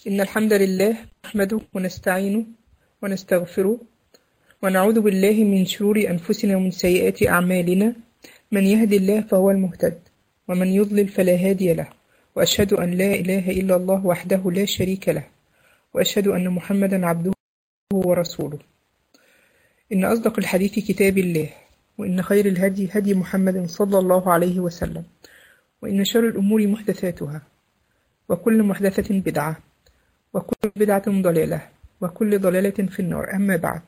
إن الحمد لله نحمده ونستعينه ونستغفره ونعوذ بالله من شرور أنفسنا ومن سيئات أعمالنا من يهد الله فهو المهتد ومن يضلل فلا هادي له وأشهد أن لا إله إلا الله وحده لا شريك له وأشهد أن محمدا عبده ورسوله إن أصدق الحديث كتاب الله وإن خير الهدي هدي محمد صلى الله عليه وسلم وإن شر الأمور محدثاتها وكل محدثة بدعة وكل بدعة ضلالة وكل ضلالة في النار أما بعد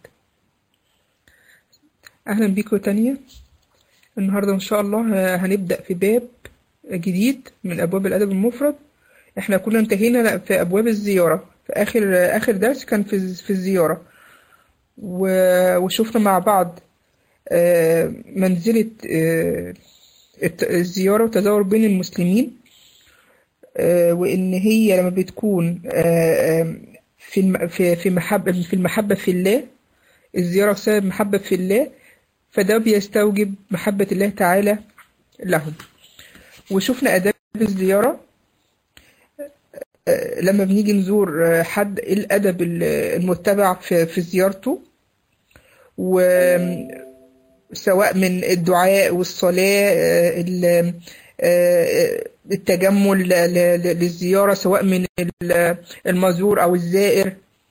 أهلا بكم تانية النهاردة إن شاء الله هنبدأ في باب جديد من أبواب الأدب المفرد إحنا كنا انتهينا في أبواب الزيارة في آخر آخر درس كان في في الزيارة وشفنا مع بعض منزلة الزيارة والتزاور بين المسلمين وإن هي لما بتكون في في محبة في المحبة في الله الزيارة بسبب محبة في الله فده بيستوجب محبة الله تعالى لهم وشفنا آداب الزيارة لما بنيجي نزور حد ايه الأدب المتبع في, في زيارته وسواء من الدعاء والصلاة التجمل للزيارة سواء من المزور أو الزائر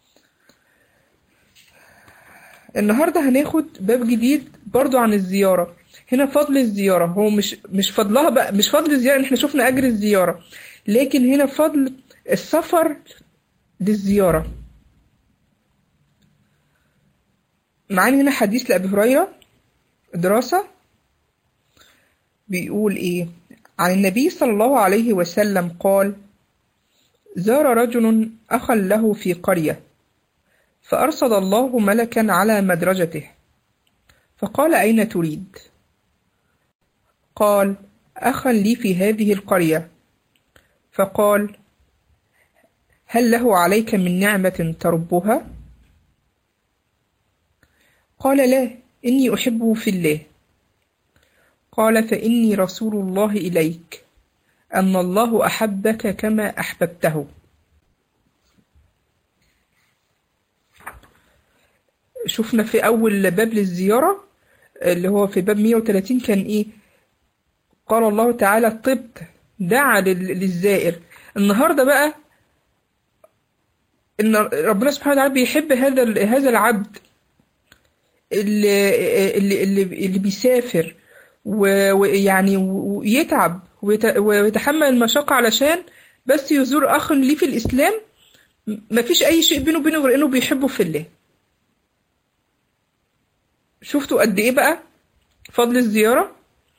النهاردة هناخد باب جديد برضو عن الزيارة هنا فضل الزيارة هو مش مش فضلها بقى مش فضل الزيارة احنا شفنا أجر الزيارة لكن هنا فضل السفر للزيارة معانا هنا حديث لأبي هريرة دراسة بيقول إيه عن النبي صلى الله عليه وسلم قال زار رجل أخا له في قرية فأرصد الله ملكا على مدرجته فقال أين تريد قال أخا لي في هذه القرية فقال هل له عليك من نعمة تربها قال لا إني أحبه في الله قال فإني رسول الله إليك أن الله أحبك كما أحببته شفنا في أول باب للزيارة اللي هو في باب 130 كان إيه قال الله تعالى طبت دعا للزائر النهاردة بقى إن ربنا سبحانه وتعالى بيحب هذا هذا العبد اللي اللي اللي, اللي بيسافر ويعني ويتعب ويتحمل المشقة علشان بس يزور أخ ليه في الإسلام مفيش أي شيء بينه وبينه غير إنه بيحبه في الله شفتوا قد إيه بقى فضل الزيارة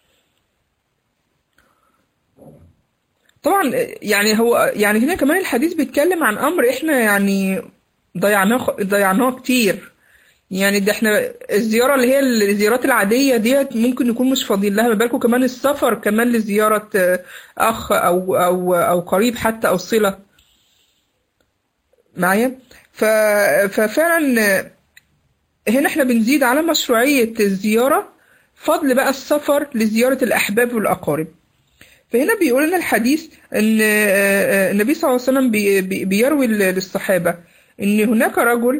طبعا يعني هو يعني هنا كمان الحديث بيتكلم عن أمر إحنا يعني ضيعناه ضيعناه كتير يعني ده احنا الزيارة اللي هي الزيارات العادية ديت ممكن نكون مش فاضيين لها ما بالكم كمان السفر كمان لزيارة أخ أو أو أو قريب حتى أو صلة معايا ففعلا هنا احنا بنزيد على مشروعية الزيارة فضل بقى السفر لزيارة الأحباب والأقارب فهنا بيقول لنا الحديث ان النبي صلى الله عليه وسلم بيروي للصحابة ان هناك رجل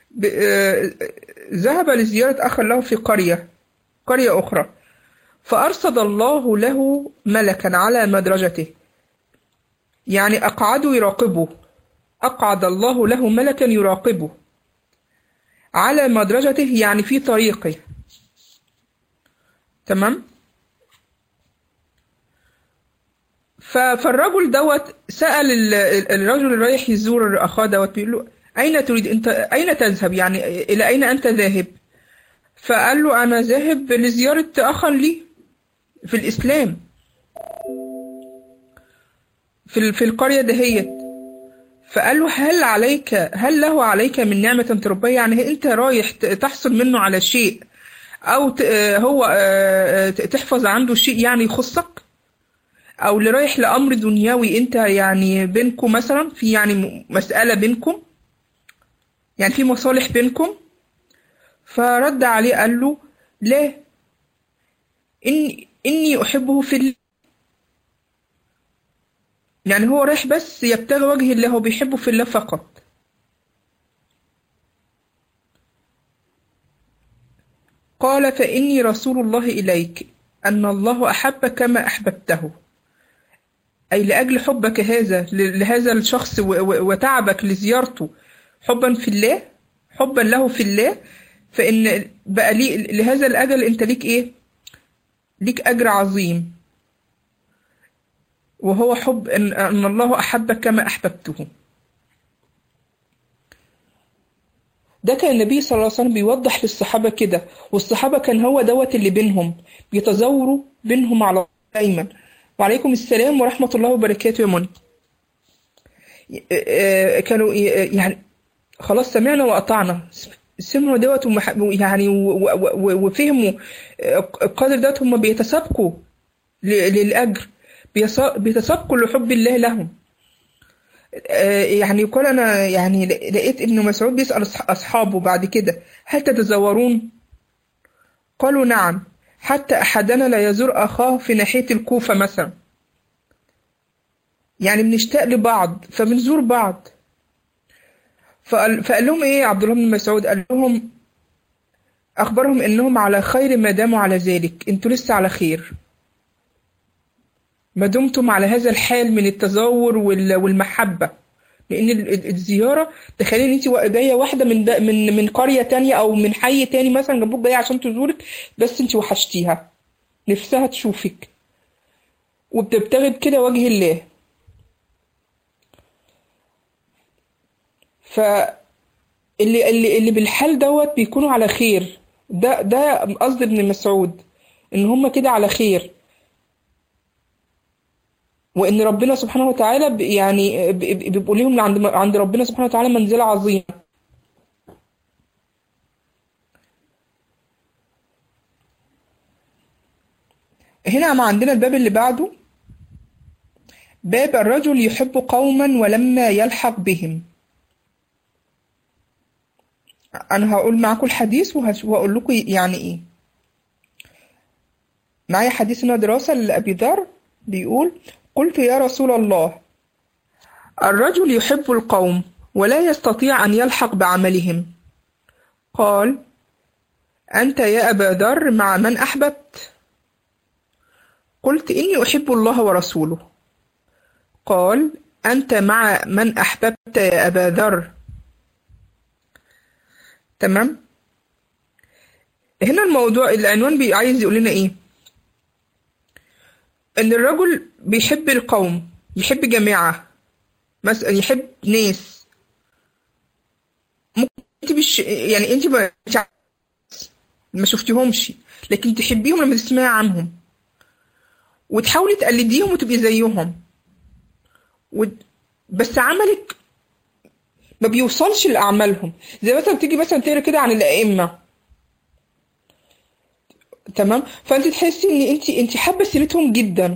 ذهب لزيارة أخ له في قرية قرية أخرى فأرصد الله له ملكا على مدرجته يعني أقعده يراقبه أقعد الله له ملكا يراقبه على مدرجته يعني في طريقه تمام فالرجل دوت سأل الرجل اللي رايح يزور أخاه دوت بيقول له أين تريد أنت أين تذهب يعني إلى أين أنت ذاهب فقال له أنا ذاهب لزيارة أخ لي في الإسلام في في القرية دهيت فقال له هل عليك هل له عليك من نعمة تربية يعني أنت رايح تحصل منه على شيء أو هو تحفظ عنده شيء يعني يخصك أو اللي رايح لأمر دنيوي أنت يعني بينكم مثلا في يعني مسألة بينكم يعني في مصالح بينكم فرد عليه قال له لا إني, إني أحبه في الله يعني هو رايح بس يبتغي وجه الله هو بيحبه في الله فقط قال فإني رسول الله إليك أن الله أحب كما أحببته أي لأجل حبك هذا لهذا الشخص وتعبك لزيارته حبا في الله حبا له في الله فإن بقى لي لهذا الأجل أنت ليك إيه؟ ليك أجر عظيم وهو حب إن, أن الله أحبك كما أحببته ده كان النبي صلى الله عليه وسلم بيوضح للصحابة كده والصحابة كان هو دوت اللي بينهم بيتزاوروا بينهم على دايما وعليكم السلام ورحمة الله وبركاته يا منى كانوا يعني خلاص سمعنا وأطعنا سمعوا دوت يعني وفهموا القدر دوت هم بيتسابقوا للأجر بيتسابقوا لحب الله لهم يعني يقول أنا يعني لقيت إنه مسعود بيسأل أصحابه بعد كده هل تتزورون؟ قالوا نعم حتى أحدنا لا يزور أخاه في ناحية الكوفة مثلا يعني بنشتاق لبعض فبنزور بعض فقال, فقال لهم إيه عبد الله بن مسعود قال لهم أخبرهم إنهم على خير ما داموا على ذلك أنتوا لسه على خير ما دمتم على هذا الحال من التزاور والمحبة لأن الزيارة تخيلي إن أنت جاية واحدة من من من قرية تانية أو من حي تاني مثلا جنبك جاية عشان تزورك بس أنت وحشتيها نفسها تشوفك وبتبتغي بكده وجه الله ف اللي اللي اللي بالحال دوت بيكونوا على خير ده ده قصد ابن مسعود ان هم كده على خير وان ربنا سبحانه وتعالى يعني بيبقوا ليهم عند عند ربنا سبحانه وتعالى منزله عظيمه هنا ما عندنا الباب اللي بعده باب الرجل يحب قوما ولما يلحق بهم انا هقول معاكم الحديث وهقول لكم يعني ايه معايا حديث هنا دراسة لأبي ذر بيقول قلت يا رسول الله الرجل يحب القوم ولا يستطيع أن يلحق بعملهم قال أنت يا أبا ذر مع من أحببت قلت إني أحب الله ورسوله قال أنت مع من أحببت يا أبا ذر تمام هنا الموضوع العنوان عايز يقول لنا ايه ان الرجل بيحب القوم يحب جماعة مثلا يحب ناس ممكن انت مش يعني انت ما ما شفتيهمش لكن تحبيهم لما تسمعي عنهم وتحاولي تقلديهم وتبقي زيهم و... بس عملك ما بيوصلش لأعمالهم زي مثلا بتيجي مثلا تقرا كده عن الأئمة تمام فانت تحسي ان انت انت حابه سيرتهم جدا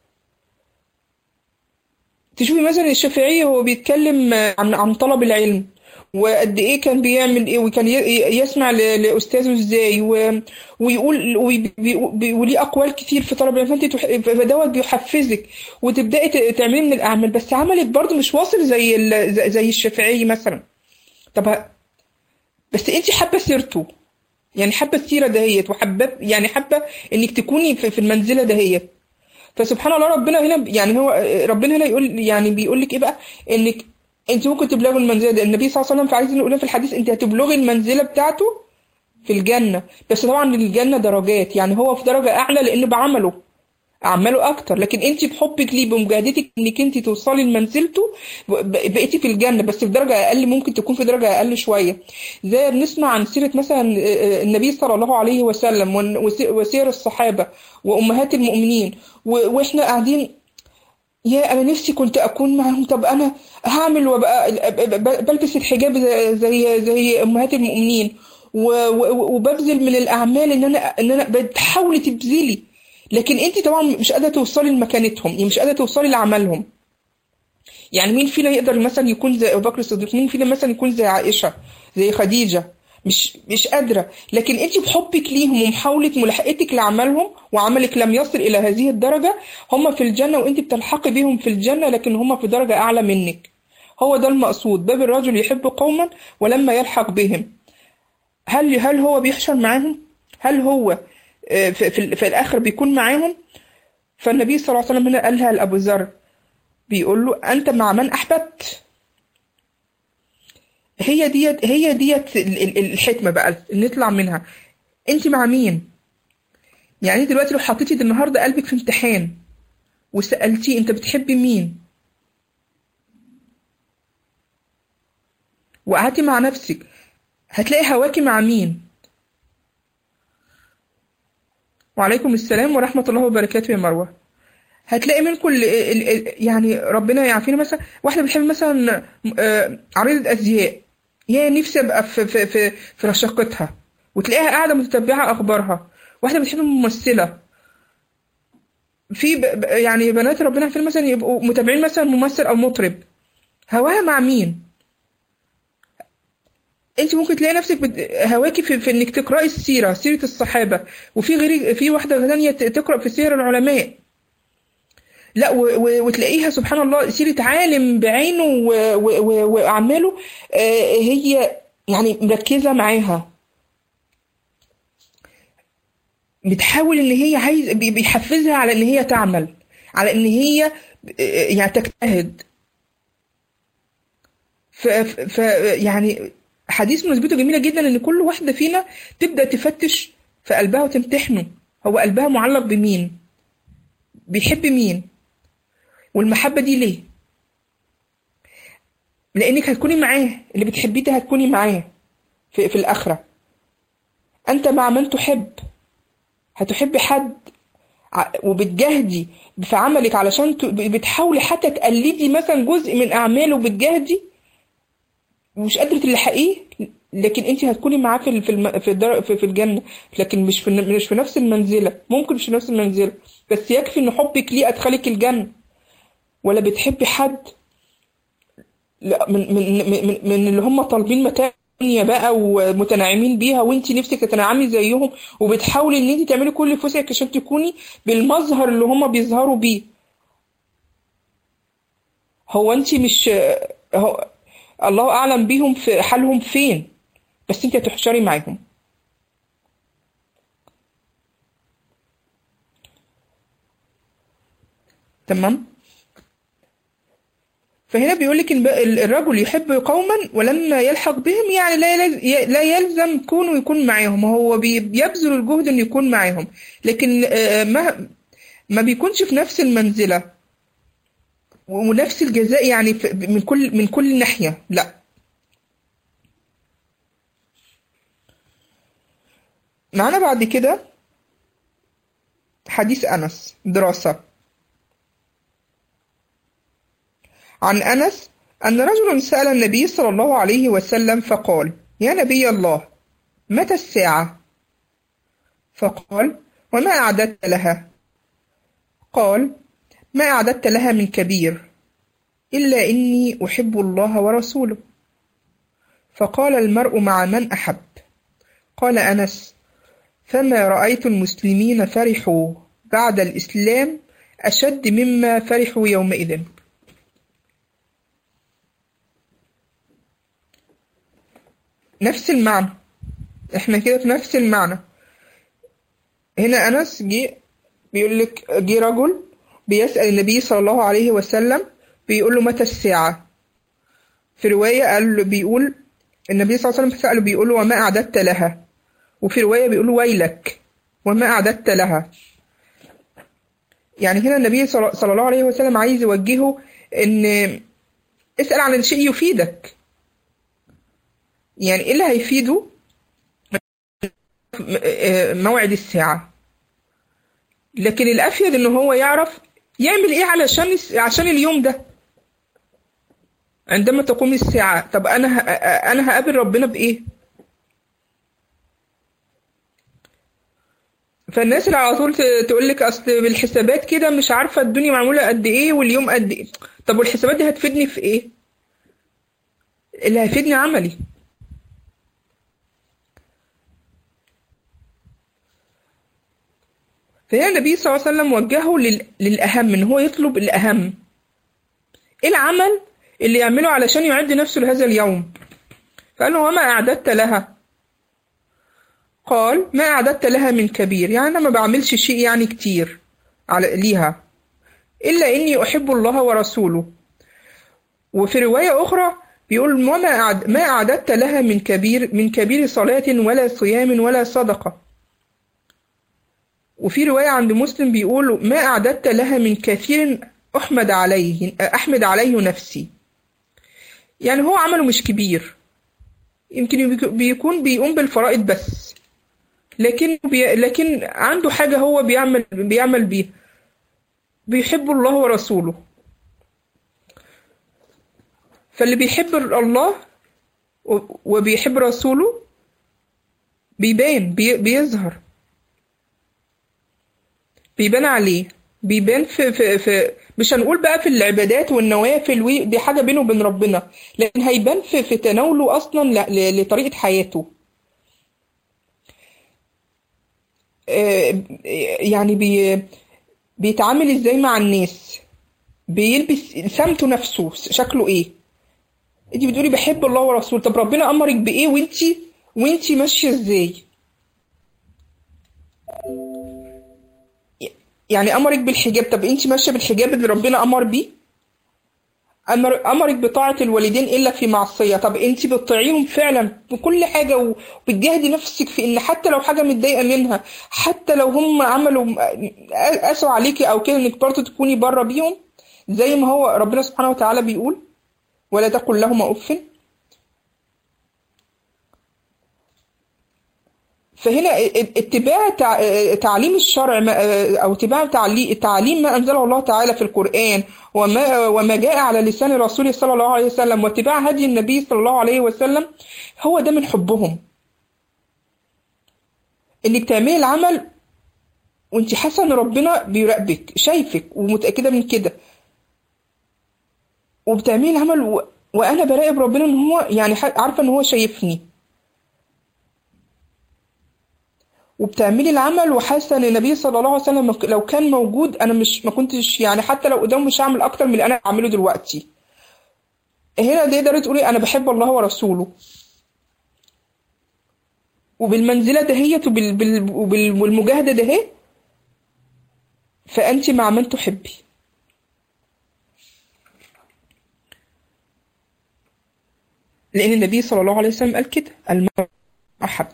تشوفي مثلا الشافعي هو بيتكلم عن عن طلب العلم وقد ايه كان بيعمل ايه وكان يسمع لاستاذه ازاي ويقول وليه اقوال كتير في طلب العلم فانت فدوت بيحفزك وتبداي تعملي من الاعمال بس عملك برضه مش واصل زي زي الشافعي مثلا طب بس انت حابه سيرته يعني حابه السيره دهيت وحابه يعني حابه انك تكوني في المنزله دهيت فسبحان الله ربنا هنا يعني هو ربنا هنا يقول يعني بيقول لك ايه بقى انك انت ممكن تبلغي المنزله دي النبي صلى الله عليه وسلم فعايز نقول في الحديث انت هتبلغي المنزله بتاعته في الجنه بس طبعا الجنه درجات يعني هو في درجه اعلى لانه بعمله اعماله اكتر لكن انت بحبك ليه بمجاهدتك انك انت توصلي لمنزلته بقيتي في الجنه بس في درجه اقل ممكن تكون في درجه اقل شويه زي بنسمع عن سيره مثلا النبي صلى الله عليه وسلم وسير الصحابه وامهات المؤمنين واحنا قاعدين يا انا نفسي كنت اكون معاهم طب انا هعمل وابقى بلبس الحجاب زي زي امهات المؤمنين وببذل من الاعمال ان انا ان انا بتحاولي تبذلي لكن انت طبعا مش قادره توصلي لمكانتهم يعني مش قادره توصلي لعملهم يعني مين فينا يقدر مثلا يكون زي ابو بكر الصديق مين فينا مثلا يكون زي عائشه زي خديجه مش مش قادرة لكن انت بحبك ليهم ومحاولة ملاحقتك لعملهم وعملك لم يصل إلى هذه الدرجة هم في الجنة وانت بتلحقي بهم في الجنة لكن هم في درجة أعلى منك هو ده المقصود باب الرجل يحب قوما ولما يلحق بهم هل هل هو بيحشر معاهم هل هو آه، في, في, في الآخر بيكون معاهم فالنبي صلى الله عليه وسلم هنا قالها لأبو ذر بيقول له أنت مع من أحببت هي ديت هي ديت ال- ال- الحكمة بقى اللي نطلع منها انت مع مين يعني دلوقتي لو حطيتي النهارده قلبك في امتحان وسألتيه انت بتحبي مين وقعدتي مع نفسك هتلاقي هواكي مع مين وعليكم السلام ورحمة الله وبركاته يا مروة هتلاقي منكم ال- ال- ال- يعني ربنا يعافينا مثلا واحدة بتحب مثلا آه، عريضة أزياء يا نفسي أبقى في في في في رشاقتها وتلاقيها قاعدة متتبعة أخبارها واحدة بتحب ممثلة في ب... ب- يعني بنات ربنا يعافينا مثلا يبقوا متابعين مثلا ممثل أو مطرب هواها مع مين؟ انت ممكن تلاقي نفسك بت... هواكي في... في انك تقراي السيره سيره الصحابه وفي غير في واحده ثانيه ت- تقرا في سير العلماء لا و... و... وتلاقيها سبحان الله سيره عالم بعينه و... و... و... واعماله آه هي يعني مركزه معاها بتحاول ان هي عايز بي- بيحفزها على ان هي تعمل على ان هي آه، يعني تجتهد ف... ف... ف... يعني حديث مناسبته جميلة جدا إن كل واحدة فينا تبدأ تفتش في قلبها وتمتحنه هو قلبها معلق بمين بيحب مين والمحبة دي ليه لأنك هتكوني معاه اللي بتحبيه ده هتكوني معاه في, في الآخرة أنت مع من تحب هتحبي حد ع- وبتجاهدي في عملك علشان ت- بتحاولي حتى تقلدي مثلا جزء من أعماله بتجاهدي مش قادرة تلحقيه لكن انت هتكوني معاه في ال- في الم- في الدر- في في الجنة لكن مش في ن- مش في نفس المنزلة ممكن مش في نفس المنزلة بس يكفي ان حبك ليه ادخلك الجنة ولا بتحبي حد لا من من من, من, من اللي هم طالبين متاع دنيا بقى ومتناعمين بيها وانت نفسك تتنعمي زيهم وبتحاولي ان انت تعملي كل اللي في وسعك عشان تكوني بالمظهر اللي هم بيظهروا بيه هو انت مش هو الله اعلم بيهم في حالهم فين بس انت هتحشري معاهم تمام فهنا بيقول لك ان بقى ال- الرجل يحب قوما ولما يلحق بهم يعني لا يلز- لا يلزم كونه يكون معاهم هو بي- بيبذل الجهد انه يكون معاهم لكن آه، ما ما بيكونش في نفس المنزلة ونفس الجزاء يعني في- من كل من كل ناحية لا معانا بعد كده حديث أنس دراسة عن أنس أن رجلا سأل النبي صلى الله عليه وسلم فقال يا نبي الله متى الساعة؟ فقال وما أعددت لها؟ قال ما أعددت لها من كبير إلا إني أحب الله ورسوله فقال المرء مع من أحب قال أنس فما رأيت المسلمين فرحوا بعد الإسلام أشد مما فرحوا يومئذ نفس المعنى احنا كده في نفس المعنى هنا أنس جه بيقول لك جه رجل بيسأل النبي صلى الله عليه وسلم بيقول له متى الساعة في رواية قال له بيقول النبي صلى الله عليه وسلم سأله بيقول له وما أعددت لها وفي رواية بيقول له ويلك وما أعددت لها يعني هنا النبي صلى صلى الله عليه وسلم عايز يوجهه إن اسأل عن شيء يفيدك يعني إيه اللي هيفيده م- موعد الساعة لكن الأفيد إن هو يعرف يعمل إيه علشان الس- عشان اليوم ده عندما تقوم الساعة طب أنا ه- أنا هقابل ربنا بإيه؟ فالناس اللي على طول ت- تقول لك أصل بالحسابات كده مش عارفة الدنيا معمولة قد إيه واليوم قد إيه طب والحسابات دي هتفيدني في إيه؟ اللي هيفيدني عملي فهنا النبي صلى الله عليه وسلم وجهه لل... للأهم إن هو يطلب الأهم إيه العمل اللي يعمله علشان يعد نفسه لهذا اليوم فقال له وما أعددت لها قال ما أعددت لها من كبير يعني أنا ما بعملش شيء يعني كتير على ليها إلا إني أحب الله ورسوله وفي رواية أخرى بيقول وما أعد ما أعددت لها من كبير من كبير صلاة ولا صيام ولا صدقة وفي رواية عند مسلم بيقول ما أعددت لها من كثير أحمد عليه أحمد عليه نفسي يعني هو عمله مش كبير يمكن بيكون بيقوم بالفرائض بس لكن بي لكن عنده حاجة هو بيعمل بيعمل بيها بيحب الله ورسوله فاللي بيحب الله وبيحب رسوله بيبان بي بيظهر بيبان عليه بيبان في, في, في مش هنقول بقى في العبادات والنوافل دي حاجة بينه وبين ربنا لكن هيبان في, في تناوله أصلا لطريقة حياته يعني بي بيتعامل ازاي مع الناس بيلبس سمته نفسه شكله ايه انت بتقولي بحب الله ورسوله طب ربنا امرك بايه وانتي وانتي ماشيه ازاي يعني امرك بالحجاب طب انتي ماشيه بالحجاب اللي ربنا امر بيه أمر امرك بطاعه الوالدين الا في معصيه طب انتي بتطيعيهم فعلا بكل حاجه وبتجاهدي نفسك في ان حتى لو حاجه متضايقه منها حتى لو هم عملوا قاسوا عليكي او كده انك برضه تكوني بره بيهم زي ما هو ربنا سبحانه وتعالى بيقول ولا تقل لهما اف فهنا اتباع تعليم الشرع او اتباع تعليم ما انزله الله تعالى في القران وما وما جاء على لسان رسوله صلى الله عليه وسلم واتباع هدي النبي صلى الله عليه وسلم هو ده من حبهم انك تعملي العمل وانت حاسه ان ربنا بيراقبك شايفك ومتاكده من كده وبتعملي العمل و... وانا براقب ربنا ان هو يعني عارفه ان هو شايفني وبتعملي العمل وحاسه ان النبي صلى الله عليه وسلم لو كان موجود انا مش ما كنتش يعني حتى لو قدامه مش هعمل اكتر من اللي انا بعمله دلوقتي هنا تقدري تقولي انا بحب الله ورسوله وبالمنزله دهيت وبال... بال... وبال... والمجاهده ده فانت مع من تحبي لان النبي صلى الله عليه وسلم قال كده المرء احب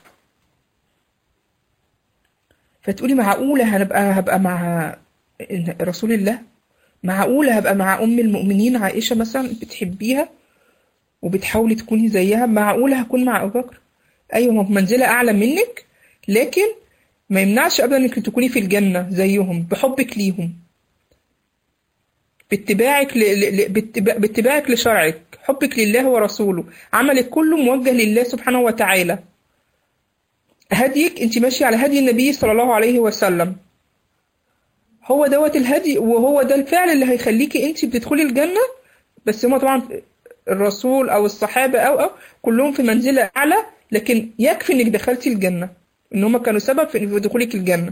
فتقولي معقولة هنبقى هبقى مع رسول الله معقولة هبقى مع أم المؤمنين عائشة مثلا بتحبيها وبتحاولي تكوني زيها معقولة هكون مع أبو بكر أيوة هم منزلة أعلى منك لكن ما يمنعش أبدا إنك تكوني في الجنة زيهم بحبك ليهم باتباعك ل... ل... باتباع... باتباعك لشرعك حبك لله ورسوله عملك كله موجه لله سبحانه وتعالى هديك انت ماشية على هدي النبي صلى الله عليه وسلم هو دوت الهدي وهو ده الفعل اللي هيخليكي انت بتدخلي الجنة بس هما طبعا الرسول او الصحابة او او كلهم في منزلة اعلى لكن يكفي انك دخلتي الجنة ان هما كانوا سبب في دخولك الجنة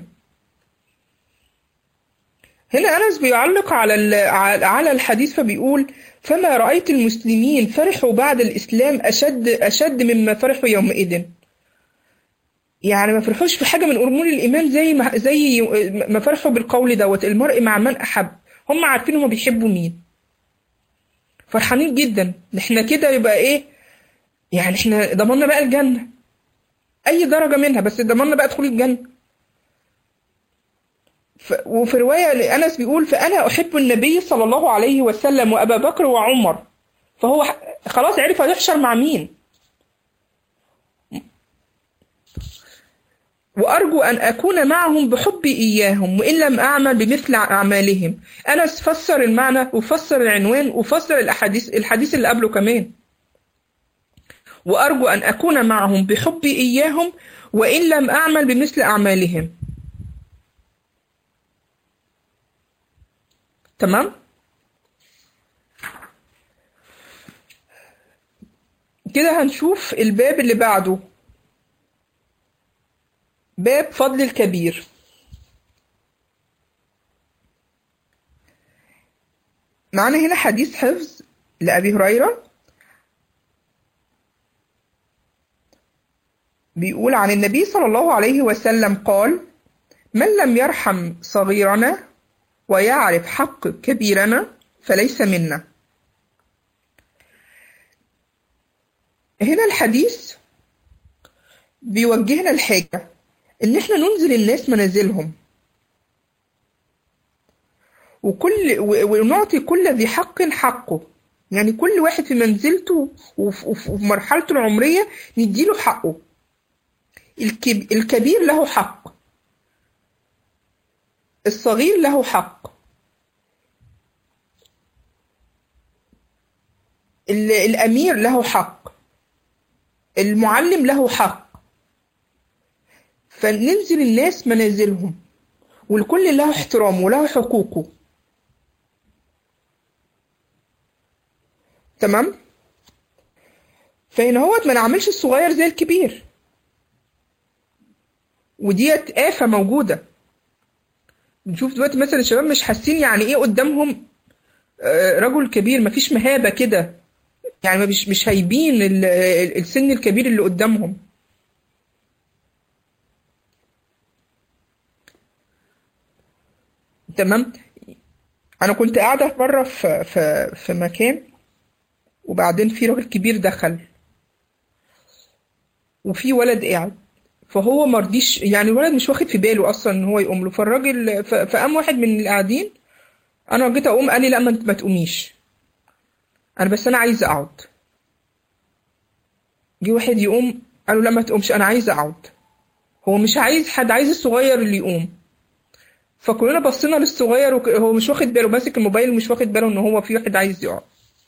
هنا انس بيعلق على على الحديث فبيقول فما رأيت المسلمين فرحوا بعد الاسلام اشد اشد مما فرحوا يومئذ يعني ما فرحوش في حاجه من امور الايمان زي ما زي ما فرحوا بالقول دوت المرء مع من احب هم عارفين هم بيحبوا مين فرحانين جدا احنا كده يبقى ايه يعني احنا ضمننا بقى الجنه اي درجه منها بس ضمننا بقى دخول الجنه ف... وفي روايه لانس بيقول فانا احب النبي صلى الله عليه وسلم وابا بكر وعمر فهو خلاص عرف هيحشر مع مين وأرجو أن أكون معهم بحبي إياهم وإن لم أعمل بمثل أعمالهم أنا فسر المعنى وفسر العنوان وفسر الأحاديث الحديث اللي قبله كمان وأرجو أن أكون معهم بحبي إياهم وإن لم أعمل بمثل أعمالهم تمام كده هنشوف الباب اللي بعده باب فضل الكبير معانا هنا حديث حفظ لأبي هريرة بيقول عن النبي صلى الله عليه وسلم قال من لم يرحم صغيرنا ويعرف حق كبيرنا فليس منا هنا الحديث بيوجهنا الحاجة إن إحنا ننزل الناس منازلهم وكل ونعطي كل ذي حق حقه يعني كل واحد في منزلته وفي مرحلته العمرية نديله حقه الكبير له حق الصغير له حق الأمير له حق المعلم له حق فننزل الناس منازلهم والكل له احترامه وله حقوقه تمام فهنا هو ما نعملش الصغير زي الكبير وديت آفة موجودة بنشوف دلوقتي مثلا الشباب مش حاسين يعني ايه قدامهم رجل كبير مفيش مهابة كده يعني مش مش هايبين السن الكبير اللي قدامهم تمام انا كنت قاعده مره في في في مكان وبعدين في راجل كبير دخل وفي ولد قاعد فهو مرضيش يعني الولد مش واخد في باله اصلا ان هو يقوم له فالراجل فقام واحد من القاعدين انا جيت اقوم قال لي لا ما تقوميش انا بس انا عايز اقعد جه واحد يقوم قال له لا ما تقومش انا عايز اقعد هو مش عايز حد عايز الصغير اللي يقوم فكلنا بصينا للصغير وهو مش واخد باله ماسك الموبايل ومش واخد باله ان هو في واحد عايز يقعد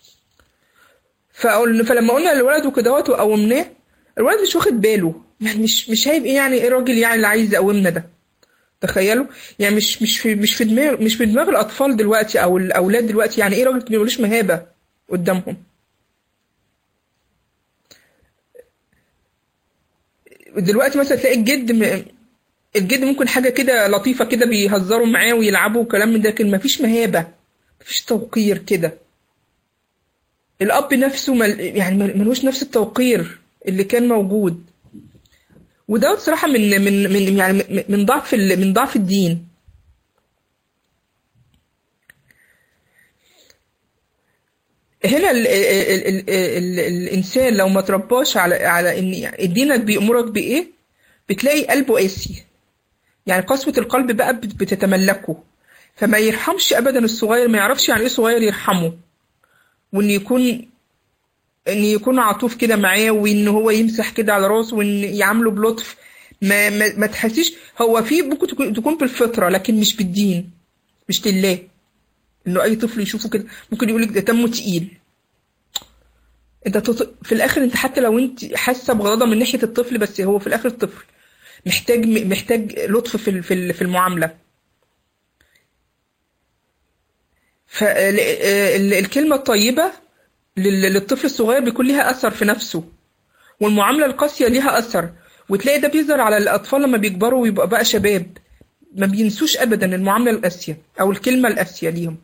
فقل فلما قلنا للولد وكدهوت وقومناه الولد مش واخد باله يعني مش مش هيبقى يعني ايه الراجل يعني اللي عايز يقومنا ده تخيلوا يعني مش مش في مش في دماغ مش في دماغ الاطفال دلوقتي او الاولاد دلوقتي يعني ايه راجل ملوش مهابه قدامهم دلوقتي مثلا تلاقي الجد م... الجد ممكن حاجه كده لطيفه كده بيهزروا معاه ويلعبوا وكلام من ده لكن مفيش مهابه مفيش توقير كده الاب نفسه مل... يعني ملوش نفس التوقير اللي كان موجود وده بصراحه من من من يعني من ضعف ال... من ضعف الدين هنا ال ال ال ال الانسان لو ما ترباش على على ان دينك بيامرك بايه بتلاقي قلبه قاسي يعني قسوة القلب بقى بتتملكه فما يرحمش ابدا الصغير ما يعرفش يعني ايه صغير يرحمه وان يكون ان يكون عطوف كده معاه وان هو يمسح كده على راسه وان يعامله بلطف ما ما, ما تحسيش هو في ممكن تكون بالفطره لكن مش بالدين مش لله انه اي طفل يشوفه كده ممكن يقول لك ده دمه تقيل انت تط... في الاخر انت حتى لو انت حاسه بغضب من ناحيه الطفل بس هو في الاخر الطفل محتاج محتاج لطف في في في المعامله فالكلمه الطيبه للطفل الصغير بيكون ليها اثر في نفسه والمعامله القاسيه ليها اثر وتلاقي ده بيظهر على الاطفال لما بيكبروا ويبقى بقى شباب ما بينسوش ابدا المعامله القاسيه او الكلمه القاسيه ليهم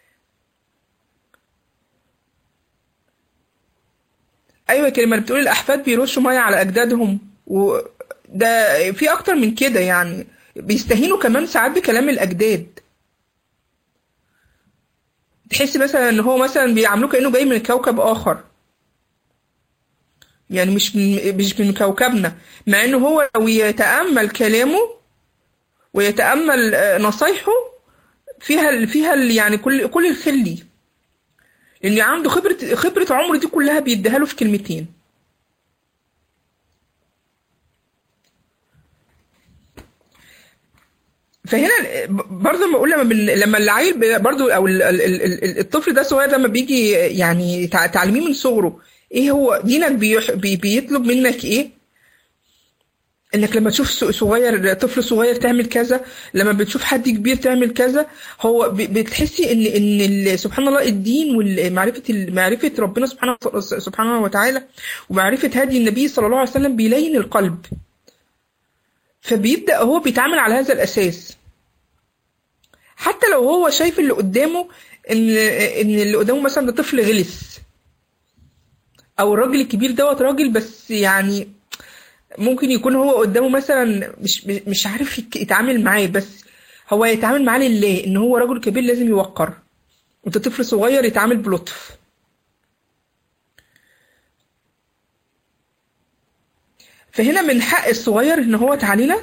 ايوه الكلمه اللي بتقول الاحفاد بيرشوا ميه على اجدادهم وده في اكتر من كده يعني بيستهينوا كمان ساعات بكلام الاجداد تحس مثلا ان هو مثلا بيعاملوه كانه جاي من كوكب اخر يعني مش من مش من كوكبنا مع انه هو لو يتامل كلامه ويتامل نصايحه فيها فيها يعني كل كل الخير ليه لان عنده خبره خبره عمره دي كلها بيديها له في كلمتين فهنا برضه لما اقول لما بن... لما العيل برضه او ال... ال... ال... الطفل ده صغير لما بيجي يعني تعلميه من صغره ايه هو دينك بيح... بي... بيطلب منك ايه انك لما تشوف صغير طفل صغير تعمل كذا لما بتشوف حد كبير تعمل كذا هو بتحسي ان ان سبحان الله الدين ومعرفه معرفه ربنا سبحانه سبحانه وتعالى ومعرفه هدي النبي صلى الله عليه وسلم بيلين القلب فبيبدا هو بيتعامل على هذا الاساس حتى لو هو شايف اللي قدامه ان ان اللي قدامه مثلا ده طفل غلس او الراجل الكبير دوت راجل بس يعني ممكن يكون هو قدامه مثلا مش مش عارف يك- يتعامل معاه بس هو يتعامل معاه لله ان هو رجل كبير لازم يوقر وانت طفل صغير يتعامل بلطف فهنا من حق الصغير ان هو تعالينا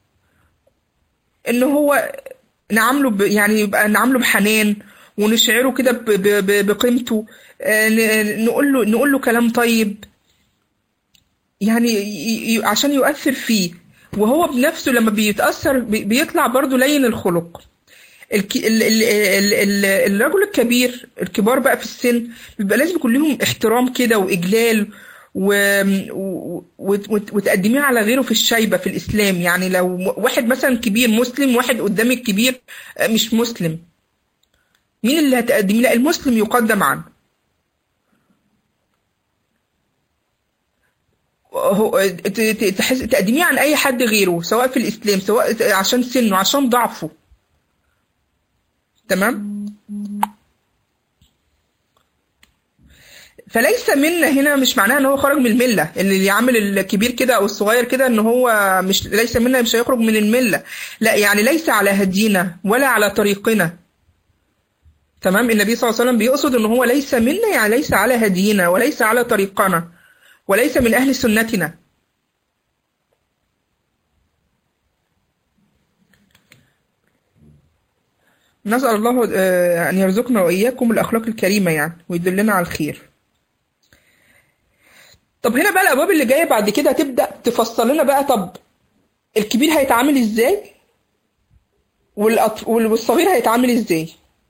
ان هو نعامله ب... يعني يبقى نعامله بحنان ونشعره كده ب... ب... ب... بقيمته آه، ن- نقول له نقول له كلام طيب يعني ي... ي... عشان يؤثر فيه وهو بنفسه لما بيتأثر بي... بيطلع برضه لين الخلق الك... ال... ال... ال... ال... الرجل الكبير الكبار بقى في السن بيبقى لازم يكون لهم احترام كده وإجلال و... و... وت- وتقدميه على غيره في الشيبة في الإسلام يعني لو واحد مثلا كبير مسلم واحد قدامك كبير آه، مش مسلم مين اللي هتقدميه لا المسلم يقدم عنه هو ت- ت- تحس تقدميه عن اي حد غيره سواء في الاسلام سواء عشان سنه عشان ضعفه تمام فليس منا هنا مش معناها ان هو خرج من المله اللي يعمل الكبير كده او الصغير كده ان هو مش ليس منا مش هيخرج من المله لا يعني ليس على هدينا ولا على طريقنا تمام النبي صلى الله عليه وسلم بيقصد ان هو ليس منا يعني ليس على هدينا وليس على طريقنا وليس من اهل سنتنا نسأل الله آه، أن يرزقنا وإياكم الأخلاق الكريمة يعني ويدلنا على الخير طب هنا بقى الأبواب اللي جاية بعد كده هتبدأ تفصل لنا بقى طب الكبير هيتعامل إزاي والأط- والصغير هيتعامل إزاي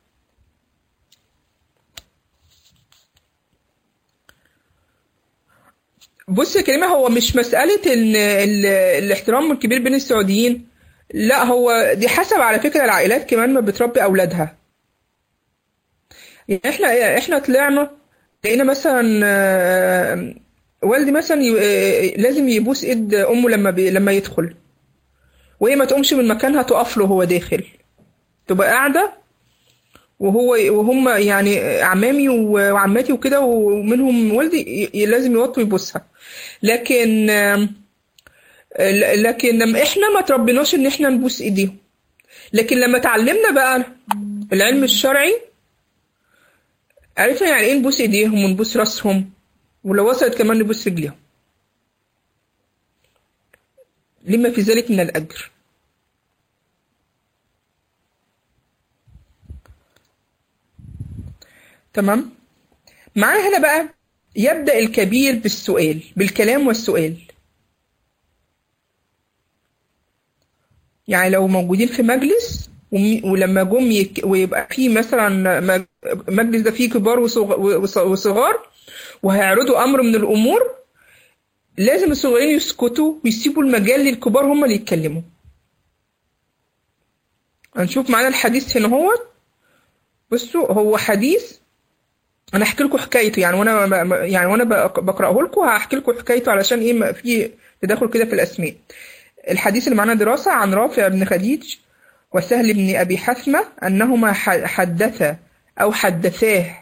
بص يا كريمة هو مش مسألة إن ال- الاحترام الكبير بين السعوديين لا هو دي حسب على فكرة العائلات كمان ما بتربي أولادها يعني احنا احنا طلعنا لقينا مثلا آه، والدي مثلا ي- آه، لازم يبوس ايد امه لما بي لما يدخل وهي ما تقومش من مكانها تقف له وهو داخل تبقى قاعدة وهو وهم يعني عمامي وعماتي وكده ومنهم والدي ي- لازم يوطوا يبوسها لكن آم، ل- لكن لما احنا ما تربيناش ان احنا نبوس ايديهم لكن لما اتعلمنا بقى العلم الشرعي عرفنا يعني ايه نبوس ايديهم ونبوس راسهم ولو وصلت كمان نبوس رجليهم لما في ذلك من الاجر تمام معانا هنا بقى يبدأ الكبير بالسؤال بالكلام والسؤال يعني لو موجودين في مجلس ومي- ولما جم يك... ويبقى في مثلا مج- مجلس ده فيه كبار وصغ... وص- وصغار وهيعرضوا امر من الامور لازم الصغيرين يسكتوا ويسيبوا المجال للكبار هم اللي يتكلموا هنشوف معانا الحديث هنا هو بصوا هو حديث انا احكي لكم حكايته يعني وانا ب- ب- يعني وانا بق- بقراه لكم هحكي لكم حكايته علشان ايه ما في تداخل كده في الاسماء الحديث اللي معانا دراسة عن رافع بن خديج وسهل بن أبي حثمة أنهما ح- حدثا أو حدثاه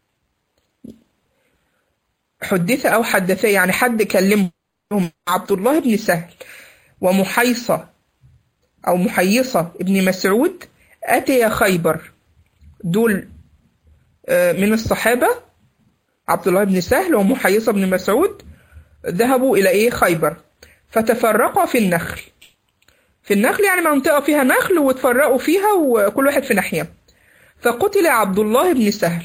حدث أو حدثا يعني حد كلمهم عبد الله بن سهل ومحيصة أو محيصة ابن مسعود أتي خيبر دول آه، من الصحابة عبد الله بن سهل ومحيصة بن مسعود ذهبوا إلى إيه خيبر فتفرقا في النخل في النخل يعني منطقة فيها نخل وتفرقوا فيها وكل واحد في ناحية فقتل عبد الله بن سهل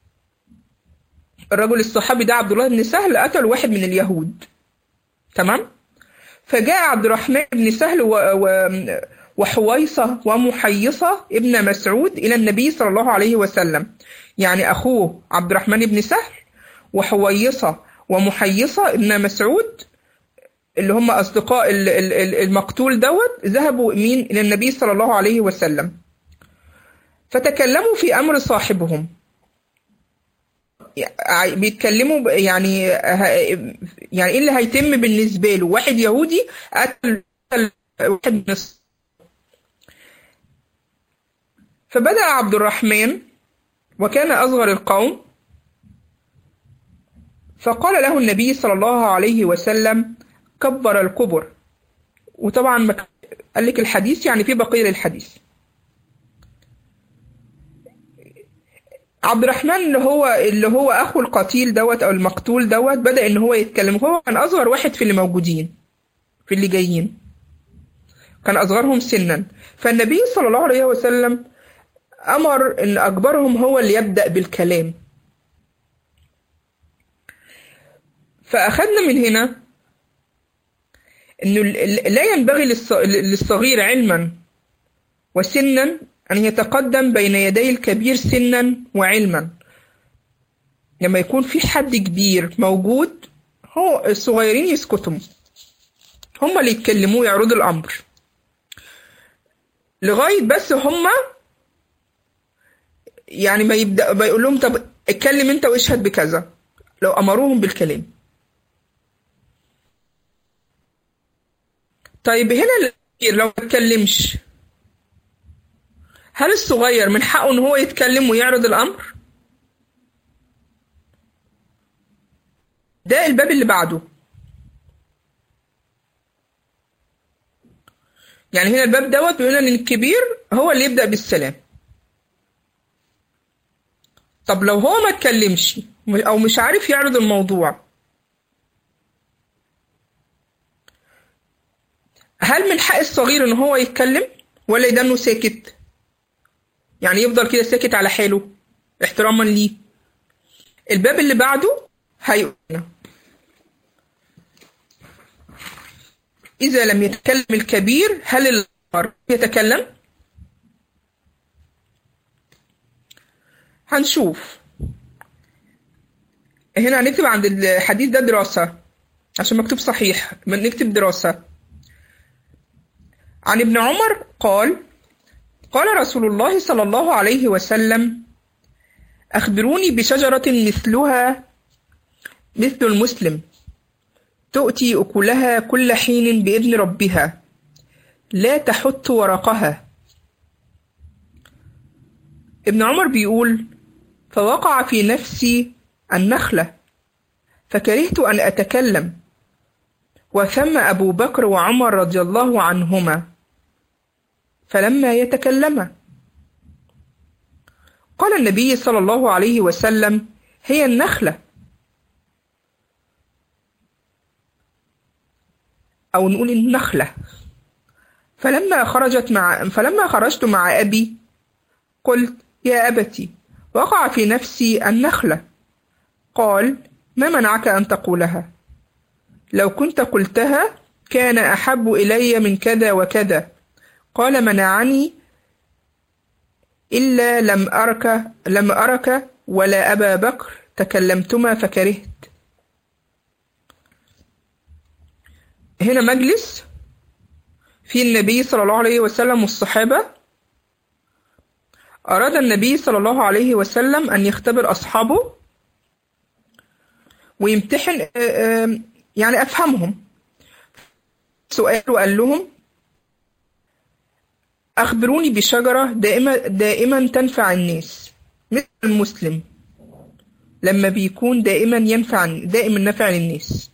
الرجل الصحابي ده عبد الله بن سهل قتل واحد من اليهود تمام فجاء عبد الرحمن بن سهل و... و... وحويصة ومحيصة ابن مسعود إلى النبي صلى الله عليه وسلم يعني أخوه عبد الرحمن بن سهل وحويصة ومحيصة ابن مسعود اللي هم أصدقاء ال- ال- ال- المقتول دوت ذهبوا مين إلى النبي صلى الله عليه وسلم فتكلموا في أمر صاحبهم يع- بيتكلموا ب- يعني ه- يعني ايه اللي هيتم بالنسبه له واحد يهودي قتل قتل واحد من الص- فبدأ عبد الرحمن وكان أصغر القوم فقال له النبي صلى الله عليه وسلم كبر الكبر وطبعا ما قال لك الحديث يعني في بقية للحديث عبد الرحمن اللي هو اللي هو اخو القتيل دوت او المقتول دوت بدأ ان هو يتكلم هو كان اصغر واحد في اللي موجودين في اللي جايين كان اصغرهم سنا فالنبي صلى الله عليه وسلم امر ان اكبرهم هو اللي يبدأ بالكلام فاخذنا من هنا انه لا ينبغي للصغير علما وسنا أن يتقدم بين يدي الكبير سنا وعلما لما يكون في حد كبير موجود هو الصغيرين يسكتوا هما اللي يتكلموا يعرضوا الأمر لغاية بس هما يعني ما يبدأ ما يقول لهم طب اتكلم انت واشهد بكذا لو أمروهم بالكلام طيب هنا لو ما اتكلمش هل الصغير من حقه ان هو يتكلم ويعرض الامر ده الباب اللي بعده يعني هنا الباب دوت بيقول ان الكبير هو اللي يبدا بالسلام طب لو هو ما اتكلمش او مش عارف يعرض الموضوع هل من حق الصغير ان هو يتكلم ولا يدنه ساكت يعني يفضل كده ساكت على حاله احتراما ليه الباب اللي بعده هيقولنا إذا لم يتكلم الكبير هل الصغير يتكلم؟ هنشوف هنا هنكتب عند الحديث ده دراسة عشان مكتوب صحيح نكتب دراسة عن ابن عمر قال قال رسول الله صلى الله عليه وسلم أخبروني بشجرة مثلها مثل المسلم تؤتي أكلها كل حين بإذن ربها لا تحت ورقها ابن عمر بيقول فوقع في نفسي النخلة فكرهت أن أتكلم وثم أبو بكر وعمر رضي الله عنهما فلما يتكلما قال النبي صلى الله عليه وسلم هي النخلة أو نقول النخلة فلما خرجت مع فلما خرجت مع أبي قلت يا أبتي وقع في نفسي النخلة قال ما منعك أن تقولها لو كنت قلتها كان أحب إلي من كذا وكذا قال منعني إلا لم أرك لم أرك ولا أبا بكر تكلمتما فكرهت هنا مجلس في النبي صلى الله عليه وسلم والصحابة أراد النبي صلى الله عليه وسلم أن يختبر أصحابه ويمتحن يعني أفهمهم سؤال وقال لهم أخبروني بشجرة دائما دائما تنفع الناس مثل المسلم لما بيكون دائما ينفع دائما نفع للناس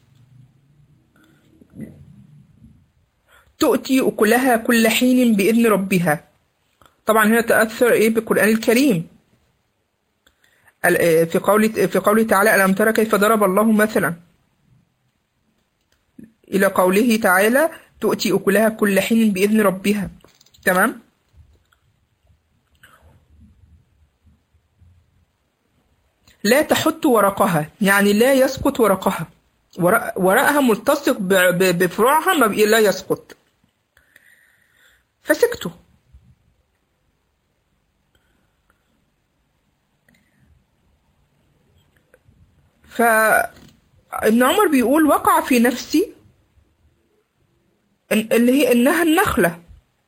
تؤتي أكلها كل حين بإذن ربها طبعا هنا تأثر إيه بالقرآن الكريم في قوله في قوله تعالى ألم ترى كيف ضرب الله مثلا إلى قوله تعالى تؤتي أكلها كل حين بإذن ربها تمام لا تحت ورقها يعني لا يسقط ورقها ورقها ملتصق بفروعها ما لا يسقط فسكتوا فابن عمر بيقول وقع في نفسي اللي هي انها النخله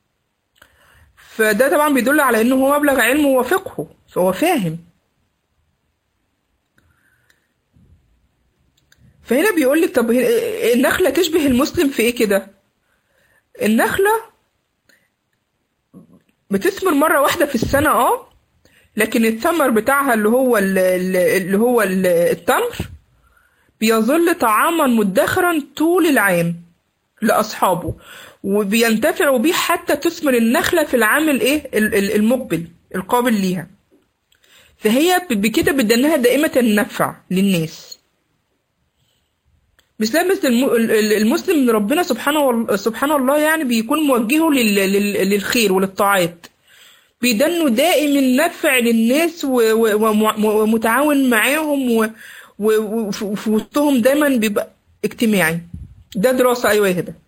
فده طبعا بيدل على انه هو مبلغ علمه وفقهه فهو فاهم فهنا بيقول لك طب النخلة تشبه المسلم في ايه كده النخلة بتثمر مرة واحدة في السنة اه لكن الثمر بتاعها اللي هو ال- ال- اللي هو ال- التمر بيظل طعاما مدخرا طول العام لأصحابه وبينتفعوا بيه حتى تثمر النخلة في العام الايه ال- ال- المقبل القابل ليها فهي ب- بكده بدنها دائمة النفع للناس مثل مثل الم- ال- ال- المسلم من ربنا سبحانه وال- سبحان الله يعني بيكون موجهه لل- لل- للخير وللطاعات بيدنوا دائم النفع للناس و- و- وم- ومتعاون معاهم و- و- وف- وفي وسطهم دايما بيبقى اجتماعي ده دراسة أيوة يا هبة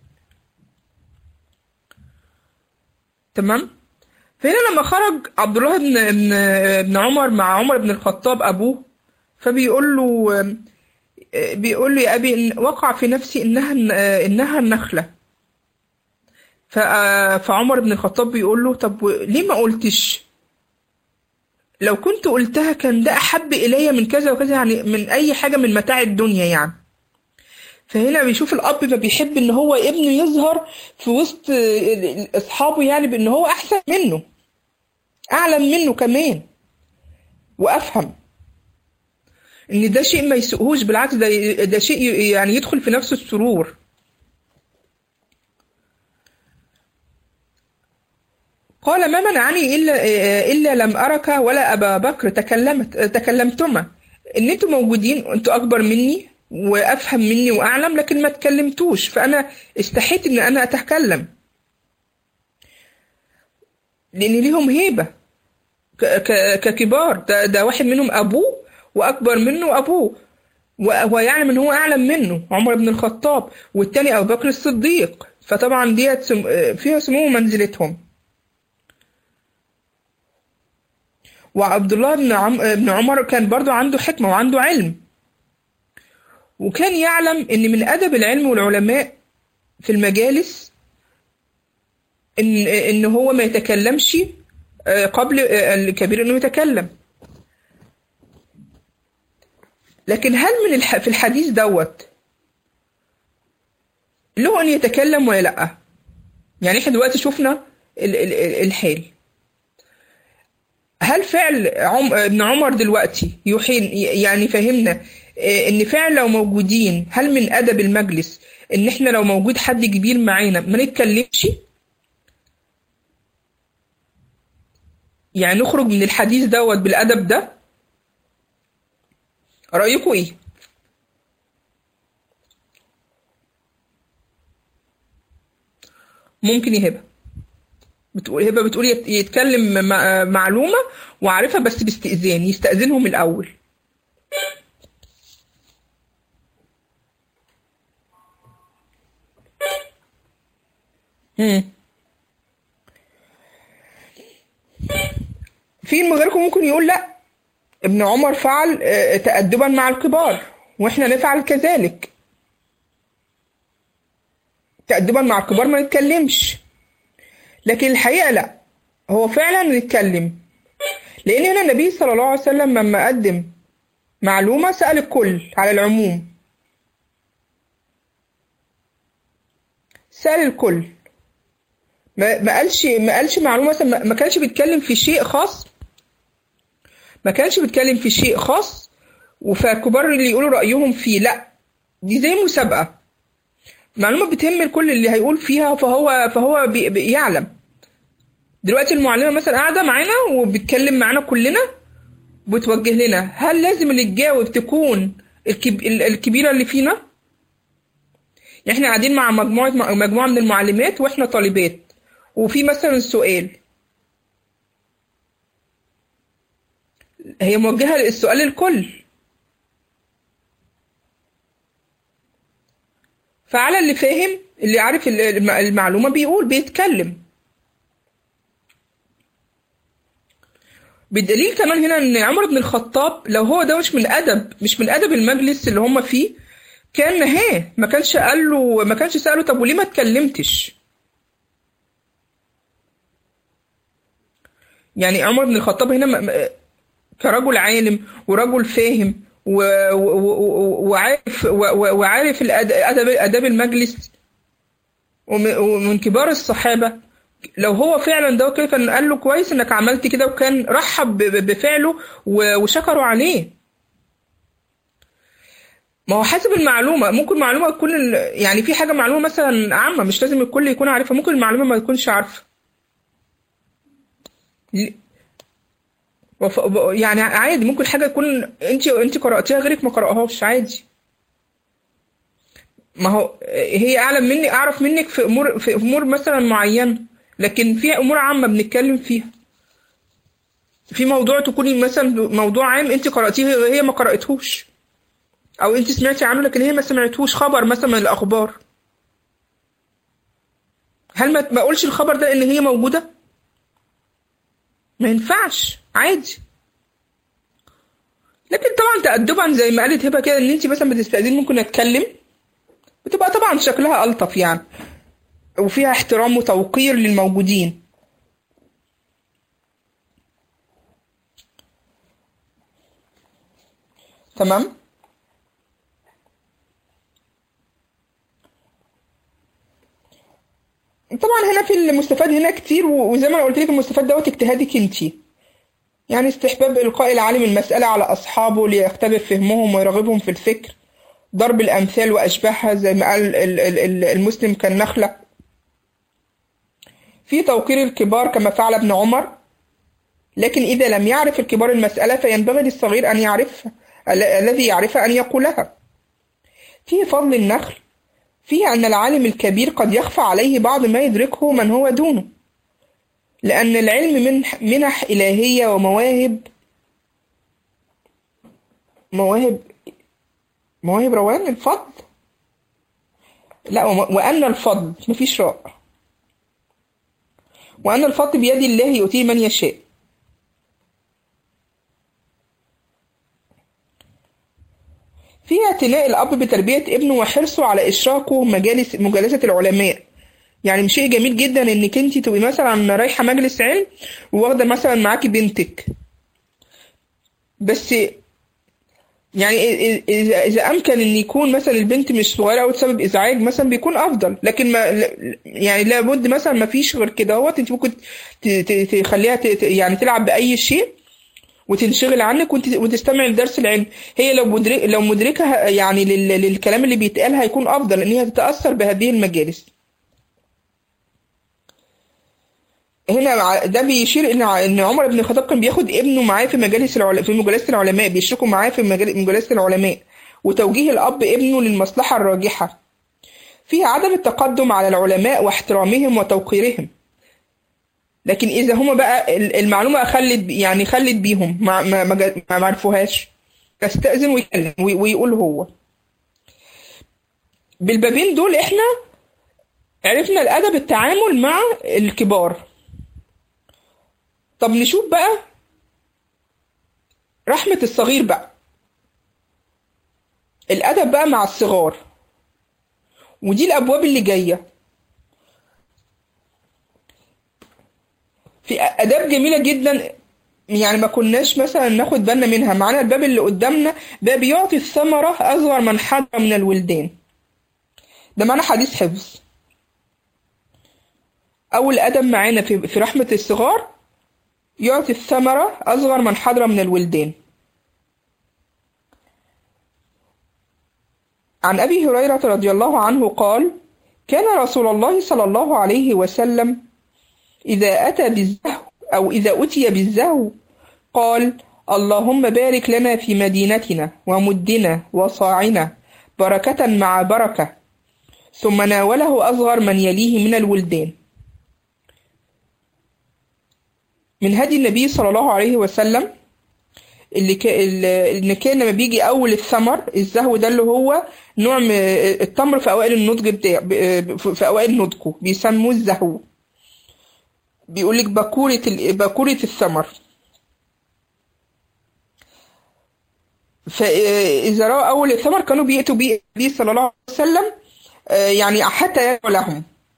تمام فهنا لما خرج عبد الله بن بن بن عمر مع عمر بن الخطاب أبوه فبيقول له بيقول له يا أبي إن وقع في نفسي إنها إنها النخلة ف- فعمر بن الخطاب بيقول له طب ليه ما قلتش لو كنت قلتها كان ده أحب إلي من كذا وكذا يعني من أي حاجة من متاع الدنيا يعني فهنا بيشوف الأب ما بيحب إن هو ابنه يظهر في وسط أصحابه يعني بإن هو أحسن منه أعلم منه كمان وأفهم إن ده شيء ما يسوقهوش بالعكس ده ده شيء يعني يدخل في نفس السرور قال ما منعني إلا إلا لم أرك ولا أبا بكر تكلمت تكلمتما إن أنتوا موجودين أنتوا أكبر مني وأفهم مني وأعلم لكن ما تكلمتوش فأنا استحيت إن أنا أتكلم لأن ليهم هيبة ك- ك- ككبار ده, ده واحد منهم أبوه وأكبر منه أبوه وهو يعلم إن هو أعلم منه عمر بن الخطاب والتاني أبو بكر الصديق فطبعا ديت سم- فيها سمو منزلتهم وعبد الله بن عم بن عمر كان برضو عنده حكمة وعنده علم وكان يعلم ان من ادب العلم والعلماء في المجالس ان ان هو ما يتكلمش آه، قبل آه، الكبير انه يتكلم لكن هل من الح... في الحديث دوت له ان يتكلم ولا لا يعني احنا دلوقتي شفنا ال... ال... ال- الحال هل فعل عم... ابن عمر دلوقتي يحين يعني فهمنا آه، ان فعل لو موجودين هل من ادب المجلس ان احنا لو موجود حد كبير معانا ما نتكلمش يعني نخرج من الحديث دوت بالادب ده رايكم ايه ممكن يا هبه بتقول هبه بتقول يت- يتكلم مع- معلومه وعارفها بس باستئذان يستأذنهم الاول مم. في من غيركم ممكن يقول لا ابن عمر فعل آه، تأدبا مع الكبار واحنا نفعل كذلك تأدبا مع الكبار ما نتكلمش لكن الحقيقة لا هو فعلا نتكلم لأن هنا النبي صلى الله عليه وسلم لما قدم معلومة سأل الكل على العموم سأل الكل ما ما قالش ما قالش معلومة مثلا ما- ما كانش بيتكلم في شيء خاص ما كانش بيتكلم في شيء خاص فالكبار اللي يقولوا رأيهم فيه لا دي زي مسابقة معلومة بتهم الكل اللي هيقول فيها فهو فهو بي بي يعلم دلوقتي المعلمة مثلا قاعدة معانا وبتكلم معانا كلنا بتوجه لنا هل لازم اللي تجاوب تكون الكب... ال- الكبيرة اللي فينا يعني احنا قاعدين مع مجموعة مجموعة من المعلمات واحنا طالبات وفي مثلا سؤال هي موجهة السؤال للكل فعلى اللي فاهم اللي عارف ال- الم- المعلومة بيقول بيتكلم بالدليل كمان هنا ان عمر بن الخطاب لو هو ده مش من ادب مش من ادب المجلس اللي هم فيه كان نهاه ما كانش قال له ما كانش سأله طب وليه ما اتكلمتش يعني عمر بن الخطاب هنا م- م- كرجل عالم ورجل فاهم و- و- و- وعارف و- و- وعارف الأد- ادب اداب المجلس وم- ومن كبار الصحابه لو هو فعلا ده كده كان قال له كويس انك عملت كده وكان رحب ب- ب- بفعله و- وشكروا عليه ما هو حسب المعلومة ممكن معلومة تكون ال- يعني في حاجة معلومة مثلا عامة مش لازم الكل يكون عارفها ممكن المعلومة ما يكونش عارفة ل- وف... ب- يعني عادي ممكن حاجة تكون انت انت قرأتيها غيرك ما قرأهاش عادي ما هو هي اعلم مني اعرف منك في امور في امور مثلا معينة لكن في امور عامة بنتكلم فيها في موضوع تكوني مثلا موضوع عام انت قرأتيه هي ما قرأتهوش او انت سمعتي عنه لكن هي ما سمعتهوش خبر مثلا من الاخبار هل ما ما اقولش الخبر ده ان هي موجودة ما ينفعش عادي لكن طبعا تأدبا زي ما قالت هبة كده ان انت مثلا بتستأذني ممكن اتكلم بتبقى طبعا شكلها ألطف يعني وفيها احترام وتوقير للموجودين تمام طبعا هنا في المستفاد هنا كتير و- وزي ما انا قلت لك المستفاد دوت اجتهادك انتي يعني استحباب إلقاء العالم المسألة على أصحابه ليختبر فهمهم ويرغبهم في الفكر ضرب الأمثال وأشباهها زي ما قال ال- ال- ال- المسلم كالنخلة في توقير الكبار كما فعل ابن عمر لكن إذا لم يعرف الكبار المسألة فينبغي للصغير أن يعرف ال- الذي يعرفها أن يقولها في فضل النخل فيه أن العالم الكبير قد يخفى عليه بعض ما يدركه من هو دونه لأن العلم من منح إلهية ومواهب مواهب مواهب روان الفضل لا وم- وأن الفضل مفيش راء وأن الفضل بيد الله يؤتيه من يشاء في اعتناء الأب بتربية ابنه وحرصه على إشراكه مجالس مجالسة العلماء يعني شيء جميل جدا انك انت تبقي مثلا رايحه مجلس علم وواخده مثلا معاكي بنتك بس يعني إ- إ- اذا اذا امكن ان يكون مثلا البنت مش صغيره او تسبب ازعاج مثلا بيكون افضل لكن ما ل- يعني لابد مثلا ما فيش غير كده اهوت انت ممكن ت- ت- تخليها ت- ت- يعني تلعب باي شيء وتنشغل عنك وانت وتستمع لدرس العلم هي لو مدرك لو مدركه يعني لل- للكلام اللي بيتقال هيكون افضل ان هي تتاثر بهذه المجالس هنا ع- ده بيشير ان ع- ان عمر بن الخطاب كان بياخد ابنه معاه في مجالس العلماء في مجالس العلماء بيشركوا معاه في مجال- مجالس العلماء وتوجيه الاب ابنه للمصلحه الراجحه فيها عدم التقدم على العلماء واحترامهم وتوقيرهم لكن اذا هما بقى ال- المعلومه خلت ب- يعني خلت بيهم ما ما ما جا- ما عرفوهاش يستأذن ويتكلم وي- ويقول هو بالبابين دول احنا عرفنا الادب التعامل مع الكبار طب نشوف بقى رحمة الصغير بقى الأدب بقى مع الصغار ودي الأبواب اللي جاية في آداب جميلة جدا يعني ما كناش مثلا ناخد بالنا منها معانا الباب اللي قدامنا باب يعطي الثمرة أصغر من حضر من الولدان ده معنى حديث حفظ أول أدب معانا في في رحمة الصغار يعطي الثمرة أصغر من حضر من الولدان عن أبي هريرة رضي الله عنه قال كان رسول الله صلى الله عليه وسلم إذا أتى بالزهو أو إذا أتي بالزهو قال اللهم بارك لنا في مدينتنا ومدنا وصاعنا بركة مع بركة ثم ناوله أصغر من يليه من الولدان من هدي النبي صلى الله عليه وسلم اللي كا اللي كان لما بيجي اول الثمر الزهو ده اللي هو نوع من التمر في اوائل النضج بتاع في اوائل نضجه بيسموه الزهو بيقول لك باكورة باكورة الثمر فإذا رأوا أول الثمر كانوا بيأتوا بيه النبي صلى الله عليه وسلم يعني حتى يدعو لهم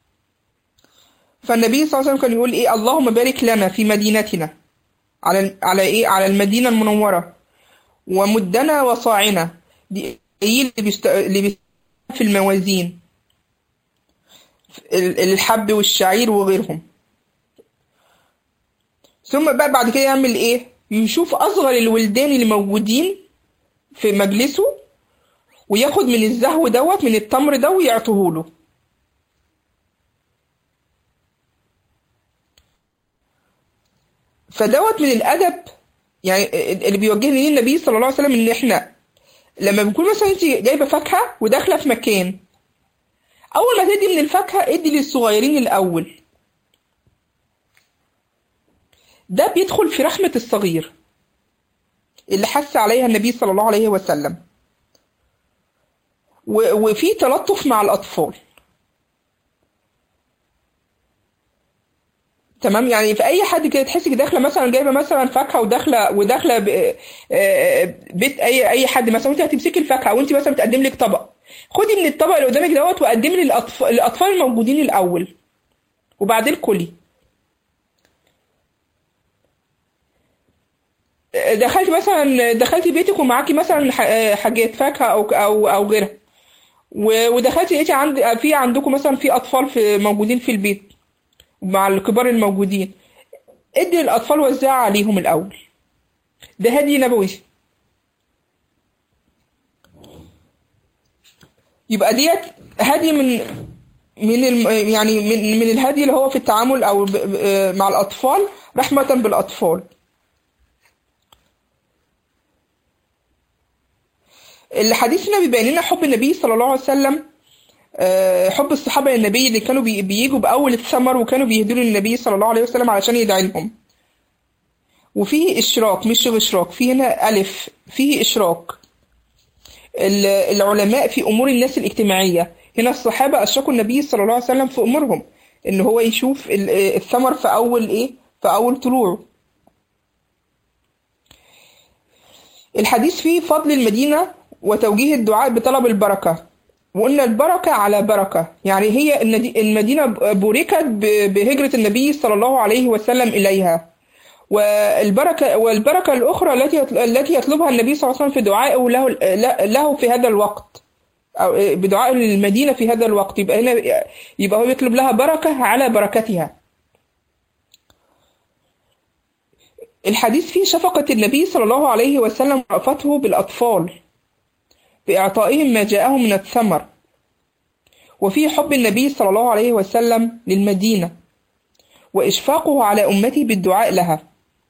فالنبي صلى الله عليه وسلم كان يقول ايه اللهم بارك لنا في مدينتنا على على ايه على المدينه المنوره ومدنا وصاعنا دي اللي بيست... اللي بيست... في الموازين الحب والشعير وغيرهم ثم بقى بعد كده يعمل ايه يشوف اصغر الولدان اللي موجودين في مجلسه وياخد من الزهو دوت من التمر ده ويعطيه له فدوت من الادب يعني اللي بيوجهني ليه النبي صلى الله عليه وسلم ان احنا لما بنكون مثلا انت جايبه فاكهه وداخله في مكان اول ما تدي من الفاكهه ادي للصغيرين الاول ده بيدخل في رحمه الصغير اللي حث عليها النبي صلى الله عليه وسلم و- وفي تلطف مع الاطفال تمام يعني في اي حد كده تحسي داخله مثلا جايبه مثلا فاكهه وداخله وداخله ب- آه، بيت اي اي حد مثلا وانت هتمسكي الفاكهه وانت مثلا بتقدم لك طبق خدي من الطبق اللي قدامك دوت وقدمي للاطفال الاطفال الموجودين الاول وبعدين كلي دخلت مثلا دخلتي بيتك ومعاكي مثلا ح- آه، حاجات فاكهه او او او غيرها و- ودخلتي لقيتي عند في عندكم مثلا في اطفال في موجودين في البيت مع الكبار الموجودين ادي الاطفال وزعها عليهم الاول ده هدي نبوي يبقى ديت هدي من من الم يعني من من الهدي اللي هو في التعامل او ب- ب- مع الاطفال رحمة بالاطفال الحديث هنا بيبين لنا حب النبي صلى الله عليه وسلم آه، حب الصحابة للنبي اللي كانوا بي- بيجوا بأول الثمر وكانوا بيهدوا للنبي صلى الله عليه وسلم علشان يدعي لهم وفيه إشراك مش إشراك فيه هنا ألف فيه إشراك ال- العلماء في أمور الناس الاجتماعية هنا الصحابة أشركوا النبي صلى الله عليه وسلم في أمورهم إن هو يشوف ال- الثمر في أول إيه في أول طلوعه الحديث فيه فضل المدينة وتوجيه الدعاء بطلب البركة وقلنا البركة على بركة يعني هي الندي- المدينة بوركت ب- بهجرة النبي صلى الله عليه وسلم إليها والبركة والبركة الأخرى التي يطل- التي يطلبها النبي صلى الله عليه وسلم في دعائه له له في هذا الوقت أو بدعائه للمدينة في هذا الوقت يبقى هنا يبقى هو يطلب لها بركة على بركتها الحديث فيه شفقة النبي صلى الله عليه وسلم ورأفته بالأطفال بإعطائهم ما جاءهم من الثمر وفيه حب النبي صلى الله عليه وسلم للمدينة وإشفاقه على أمته بالدعاء لها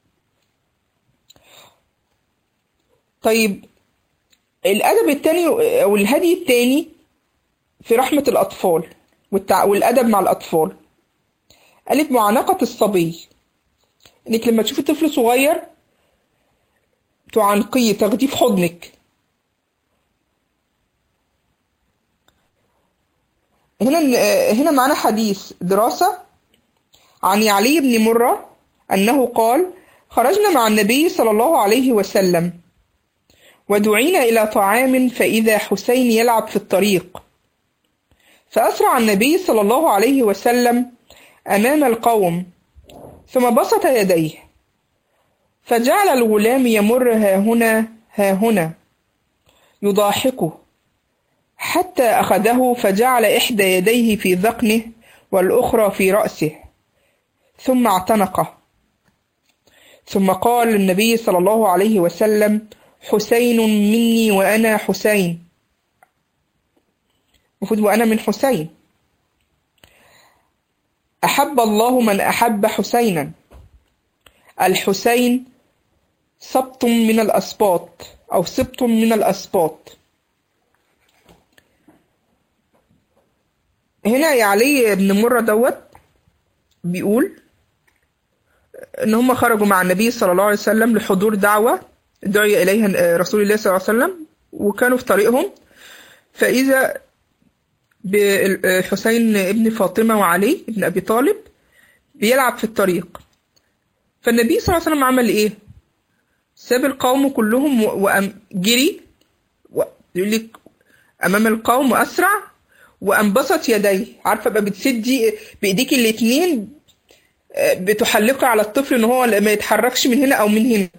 طيب الأدب التاني أو الهدي التاني في رحمة الأطفال والتع... والأدب مع الأطفال قالت معانقة الصبي إنك لما تشوفي طفل صغير تعانقيه تاخديه في حضنك هنا هنا معانا حديث دراسة عن علي بن مرة أنه قال خرجنا مع النبي صلى الله عليه وسلم ودعينا إلى طعام فإذا حسين يلعب في الطريق فأسرع النبي صلى الله عليه وسلم أمام القوم ثم بسط يديه فجعل الغلام يمر ها هنا ها هنا يضاحكه حتى أخذه فجعل إحدى يديه في ذقنه والأخرى في رأسه ثم اعتنقه ثم قال النبي صلى الله عليه وسلم حسين مني وأنا حسين المفروض وأنا من حسين أحب الله من أحب حسينا الحسين سبط من الأسباط أو سبط من الأسباط هنا يا علي بن مرة دوت بيقول إن هم خرجوا مع النبي صلى الله عليه وسلم لحضور دعوة دعي إليها رسول الله صلى الله عليه وسلم وكانوا في طريقهم فإذا بحسين ابن فاطمة وعلي ابن أبي طالب بيلعب في الطريق فالنبي صلى الله عليه وسلم عمل إيه؟ ساب القوم كلهم وأم جري يقول لك أمام القوم وأسرع وأنبسط يديه عارفة بقى بتسدي بإيديك الاتنين بتحلقي على الطفل إن هو ما يتحركش من هنا أو من هنا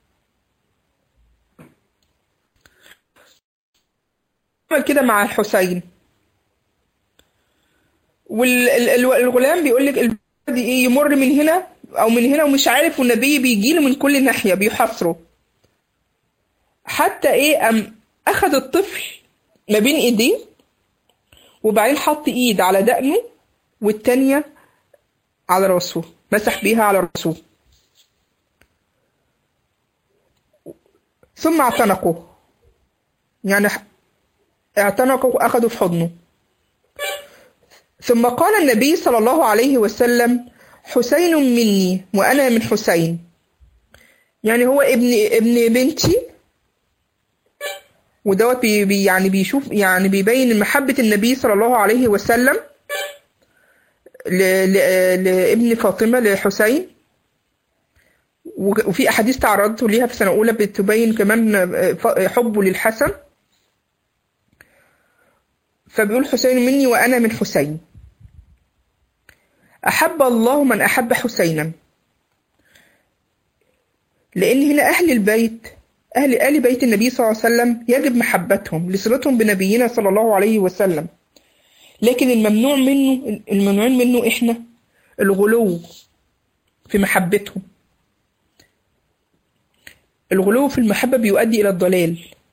عمل كده مع الحسين والغلام بيقول لك البلد ايه يمر من هنا او من هنا ومش عارف والنبي بيجي له من كل ناحيه بيحاصره حتى ايه ام اخذ الطفل ما بين ايديه وبعدين حط ايد على دقنه والتانية على راسه مسح بيها على راسه ثم اعتنقه يعني اعتنقه وأخده في حضنه ثم قال النبي صلى الله عليه وسلم حسين مني وأنا من حسين يعني هو ابن ابن بنتي ودوت بي بي يعني بيشوف يعني بيبين محبة النبي صلى الله عليه وسلم ل- ل- لابن فاطمة لحسين وفي أحاديث تعرضت ليها في سنة أولى بتبين كمان حبه للحسن فبيقول حسين مني وأنا من حسين أحب الله من أحب حسينا لأن هنا أهل البيت أهل آل بيت النبي صلى الله عليه وسلم يجب محبتهم لصلتهم بنبينا صلى الله عليه وسلم لكن الممنوع منه الممنوعين منه إحنا الغلو في محبتهم الغلو في المحبة بيؤدي إلى الضلال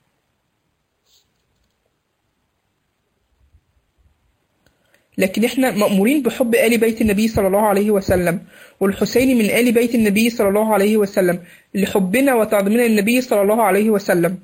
لكن احنا مأمورين بحب آل بيت النبي صلى الله عليه وسلم والحسين من آل بيت النبي صلى الله عليه وسلم لحبنا وتعظيمنا للنبي صلى الله عليه وسلم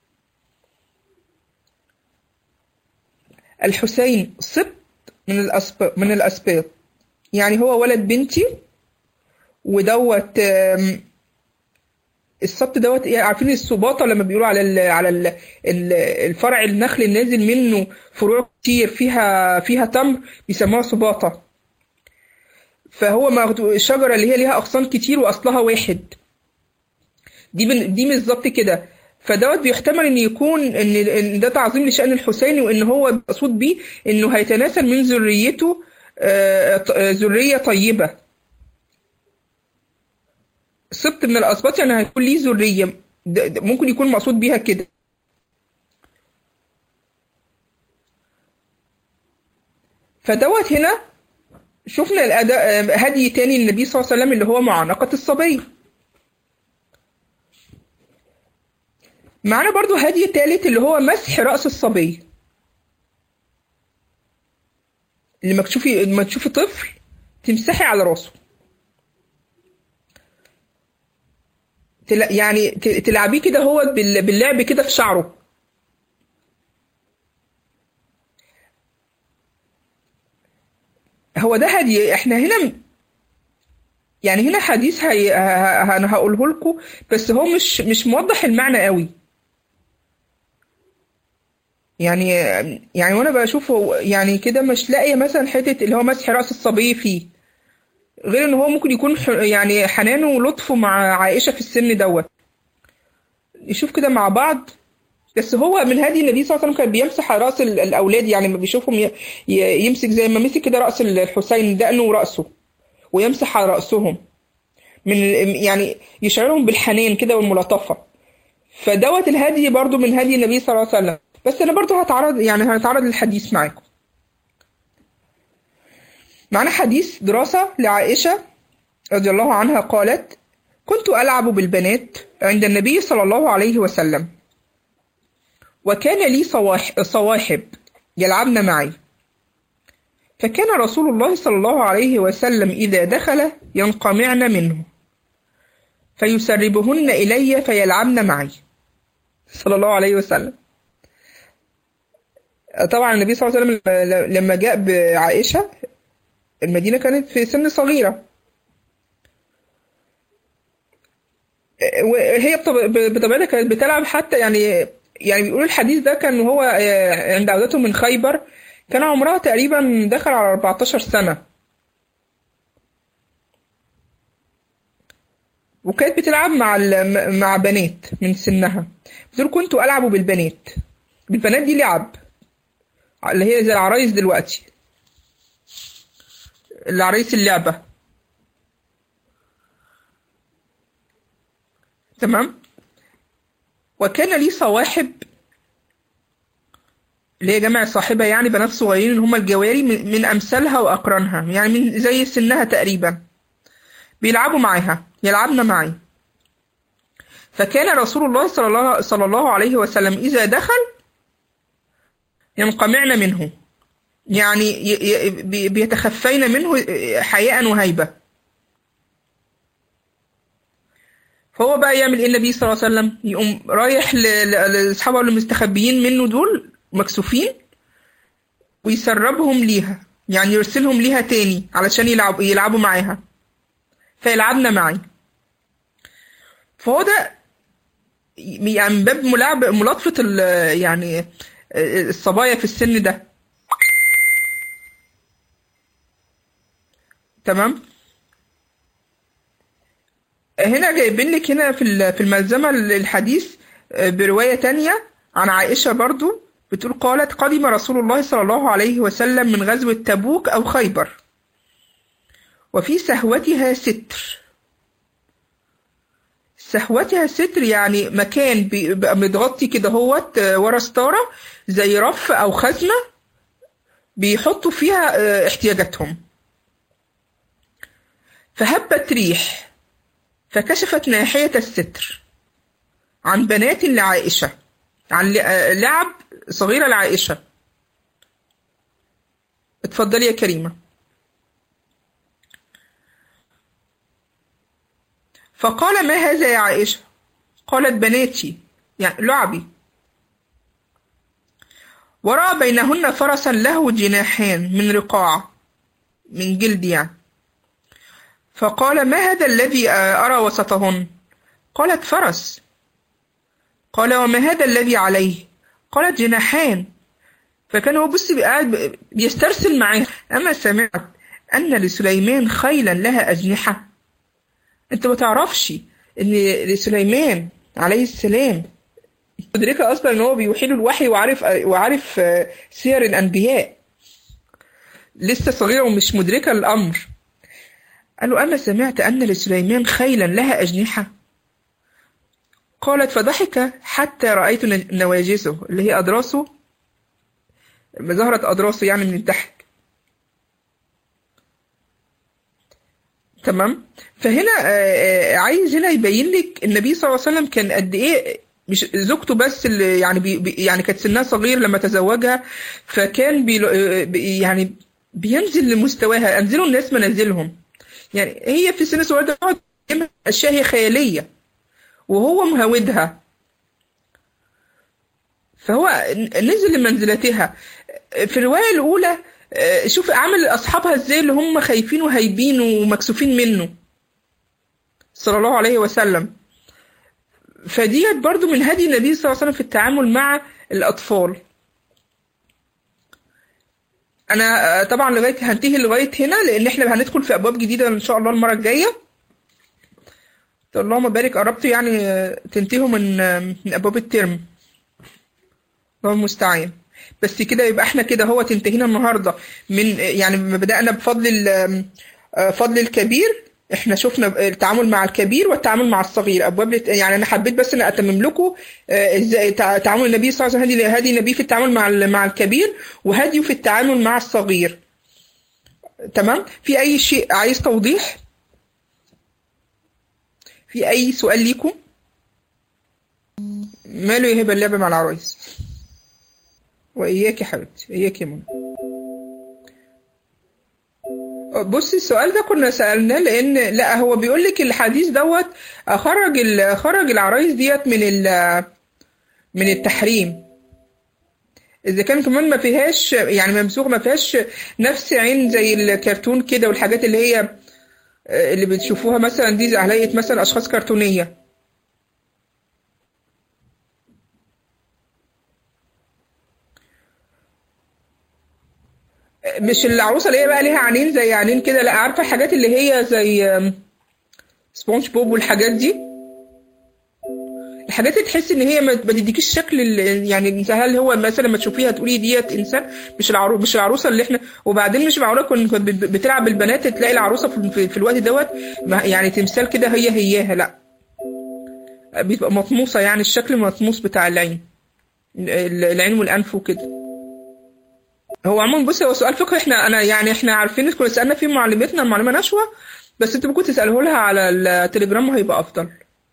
الحسين سبط من الأسباط من الأسباط يعني هو ولد بنتي ودوت آم، السبط دوت ايه عارفين السباطة لما بيقولوا على ال على ال ال الفرع النخل النازل منه فروع كتير فيها فيها تمر بيسموها سباطة فهو ماخدو- الشجرة اللي هي ليها أغصان كتير وأصلها واحد دي بن- دي بالظبط كده فدوت بيحتمل ان يكون ان إن ده تعظيم لشأن الحسين وان هو مقصود بيه انه هيتناسل من ذريته آه، ط- آه، ذرية طيبة سبط من الأسباط يعني هيكون ليه ذرية ده- ده ممكن يكون مقصود بيها كده فدوت هنا شفنا الأداء هدي تاني للنبي صلى الله عليه وسلم اللي هو معانقة الصبي معانا برضو هدي تالت اللي هو مسح رأس الصبي لما تشوفي لما تشوفي طفل تمسحي على راسه تلا يعني ت- تلعبيه كده هو بال- باللعب كده في شعره هو ده هدي احنا هنا يعني هنا حديث هي... ه- ه- انا هقوله لكم بس هو مش مش موضح المعنى قوي يعني يعني وانا بشوفه يعني كده مش لاقيه مثلا حته اللي هو مسح راس الصبي فيه غير ان هو ممكن يكون ح... يعني حنانه ولطفه مع عائشه في السن دوت نشوف كده مع بعض بس هو من هدي النبي صلى الله عليه وسلم كان بيمسح راس ال- الاولاد يعني لما بيشوفهم ي... ي... يمسك زي ما مسك كده راس الحسين دقنه وراسه ويمسح على راسهم من يعني يشعرهم بالحنان كده والملاطفه فدوت الهدي برضو من هدي النبي صلى الله عليه وسلم بس انا برضو هتعرض يعني هنتعرض للحديث معاكم معنا حديث دراسة لعائشة رضي الله عنها قالت كنت ألعب بالبنات عند النبي صلى الله عليه وسلم وكان لي صواح- صواحب يلعبن معي فكان رسول الله صلى الله عليه وسلم إذا دخل ينقمعن منه فيسربهن إلي فيلعبن معي صلى الله عليه وسلم طبعا النبي صلى الله عليه وسلم لما جاء بعائشة المدينة كانت في سن صغيرة وهي بطب- بطبيعتها كانت بتلعب حتى يعني يعني بيقولوا الحديث ده كان هو آه، عند عودته من خيبر كان عمرها تقريبا دخل على 14 سنة وكانت بتلعب مع ال- مع بنات من سنها بتقول كنت ألعب بالبنات بالبنات دي لعب اللي هي زي العرايس دلوقتي العرايس اللعبة تمام وكان لي صواحب اللي هي جمع صاحبة يعني بنات صغيرين اللي هم الجواري من من أمثالها وأقرانها يعني من زي سنها تقريبا بيلعبوا معاها يلعبن معي فكان رسول الله صلى الله, صلى الله عليه وسلم إذا دخل ينقمعن منه يعني ي- ي- بي- بيتخفين منه حياء وهيبة فهو بقى يعمل ايه النبي صلى الله عليه وسلم يقوم رايح ل- ل- لاصحابه اللي مستخبيين منه دول مكسوفين ويسربهم ليها يعني يرسلهم ليها تاني علشان يلعب يلعبوا معاها فيلعبن معي فهو ده يعني من باب ملاعب ملاطفة ال- يعني الصبايا في السن ده تمام هنا جايبين لك هنا في ال- في الملزمة الحديث برواية تانية عن عائشة برضو بتقول قالت قدم رسول الله صلى الله عليه وسلم من غزوة تبوك أو خيبر وفي سهوتها ستر سهوتها ستر يعني مكان بيبقى متغطي كده هوت آه، ورا ستارة زي رف أو خزنة بيحطوا فيها آه، احتياجاتهم فهبت ريح فكشفت ناحية الستر عن بنات لعائشة عن ل- آه، لعب صغيرة لعائشة اتفضلي يا كريمة فقال ما هذا يا عائشة قالت بناتي يعني لعبي ورأى بينهن فرسا له جناحان من رقاع من جلد يعني فقال ما هذا الذي آه، أرى وسطهن قالت فرس قال وما هذا الذي عليه قالت جناحان فكان هو بص قاعد بيسترسل معاه أما سمعت أن لسليمان خيلا لها أجنحة أنت ما تعرفش إن لسليمان عليه السلام مدركة أصلا إن هو بيوحي له الوحي وعارف وعارف آه، سير الأنبياء لسه صغيرة ومش مدركة الأمر قال له أما سمعت أن لسليمان خيلا لها أجنحة قالت فضحك حتى رأيت نواجسه اللي هي أضراسه ظهرت أضراسه يعني من الضحك تمام فهنا آه، آه، عايز هنا يبين لك النبي صلى الله عليه وسلم كان قد ايه مش زوجته بس اللي يعني بي بي- يعني كانت سنها صغير لما تزوجها فكان بي آه، بي- يعني بينزل لمستواها انزلوا الناس منازلهم يعني هي في سن صغير ده بتقعد تعمل اشياء هي خياليه وهو مهودها فهو نزل لمنزلتها في الرواية الأولى آه، شوف عامل أصحابها إزاي اللي هم خايفين وهايبين ومكسوفين منه صلى الله عليه وسلم فديت برضو من هدي النبي صلى الله عليه وسلم في التعامل مع الأطفال أنا آه، طبعا لغاية هنتهي لغاية هنا لأن إحنا هندخل في أبواب جديدة إن شاء الله المرة الجاية اللهم بارك قربتوا يعني آه، تنتهوا من آه، من أبواب الترم الله المستعان بس كده يبقى احنا كده هو انتهينا النهارده من يعني لما بدأنا بفضل ال- آه، فضل الكبير احنا شفنا التعامل مع الكبير والتعامل مع الصغير ابواب الت- يعني انا حبيت بس ان اتمم لكم آه، ازاي تع- تعامل النبي صلى الله عليه وسلم هدي هدي النبي في التعامل مع ال- مع الكبير وهديه في التعامل مع الصغير تمام في اي شيء عايز توضيح في اي سؤال ليكم ماله يهب اللعب مع العرايس وإياك يا حبيبتي إياك يا منى بصي السؤال ده كنا سألناه لأن لا هو بيقول لك الحديث دوت خرج ال- خرج العرايس ديت من ال من التحريم إذا كان كمان ما فيهاش يعني ممسوخ ما فيهاش نفس عين زي الكرتون كده والحاجات اللي هي آه، اللي بتشوفوها مثلا دي زي علية مثلا أشخاص كرتونية مش العروسة اللي هي بقى ليها عينين زي عينين كده لا عارفة الحاجات اللي هي زي آم، سبونج بوب والحاجات دي الحاجات اللي تحس ان هي ما ما تديكيش شكل ال- يعني انت هل هو مثلا لما تشوفيها تقولي ديت انسان مش العروسه مش العروسه اللي احنا وبعدين مش معقوله كنت كنت بت- بتلعب بالبنات تلاقي العروسه في, في, في الوقت دوت ما- يعني تمثال كده هي هياها لا بيبقى مطموسه يعني الشكل مطموس بتاع العين ال- العين والانف وكده هو عموما بصي هو سؤال فقهي احنا انا يعني احنا عارفين كنا سالنا فيه معلمتنا المعلمه نشوى بس انتوا ممكن تسأله لها على التليجرام هيبقى أفضل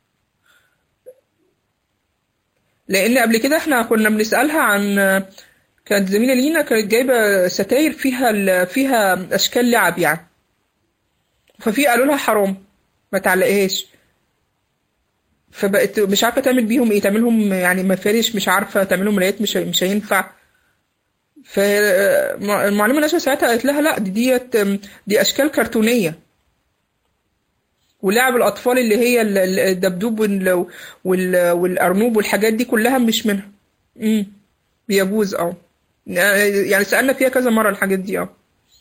لأن قبل كده احنا كنا بنسألها عن كانت زميلة لينا كانت جايبة ستاير فيها ال... فيها أشكال لعب يعني ففي قالوا لها حرام ما تعلقهاش فبقت مش عارفة تعمل بيهم ايه تعملهم يعني مفارش مش عارفة تعملهم مرايات مش مش هينفع فالمعلمة نشوى ساعتها قالت لها لا دي ديت دي أشكال كرتونية ولعب الأطفال اللي هي ال- ال- الدبدوب وال- وال- والأرنوب والحاجات دي كلها مش منها امم بيجوز اه يعني سألنا فيها كذا مرة الحاجات دي اه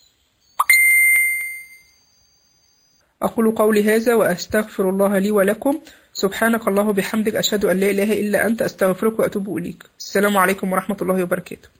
أقول قولي هذا وأستغفر الله لي ولكم سبحانك الله وبحمدك أشهد أن لا إله إلا أنت أستغفرك وأتوب إليك السلام عليكم ورحمة الله وبركاته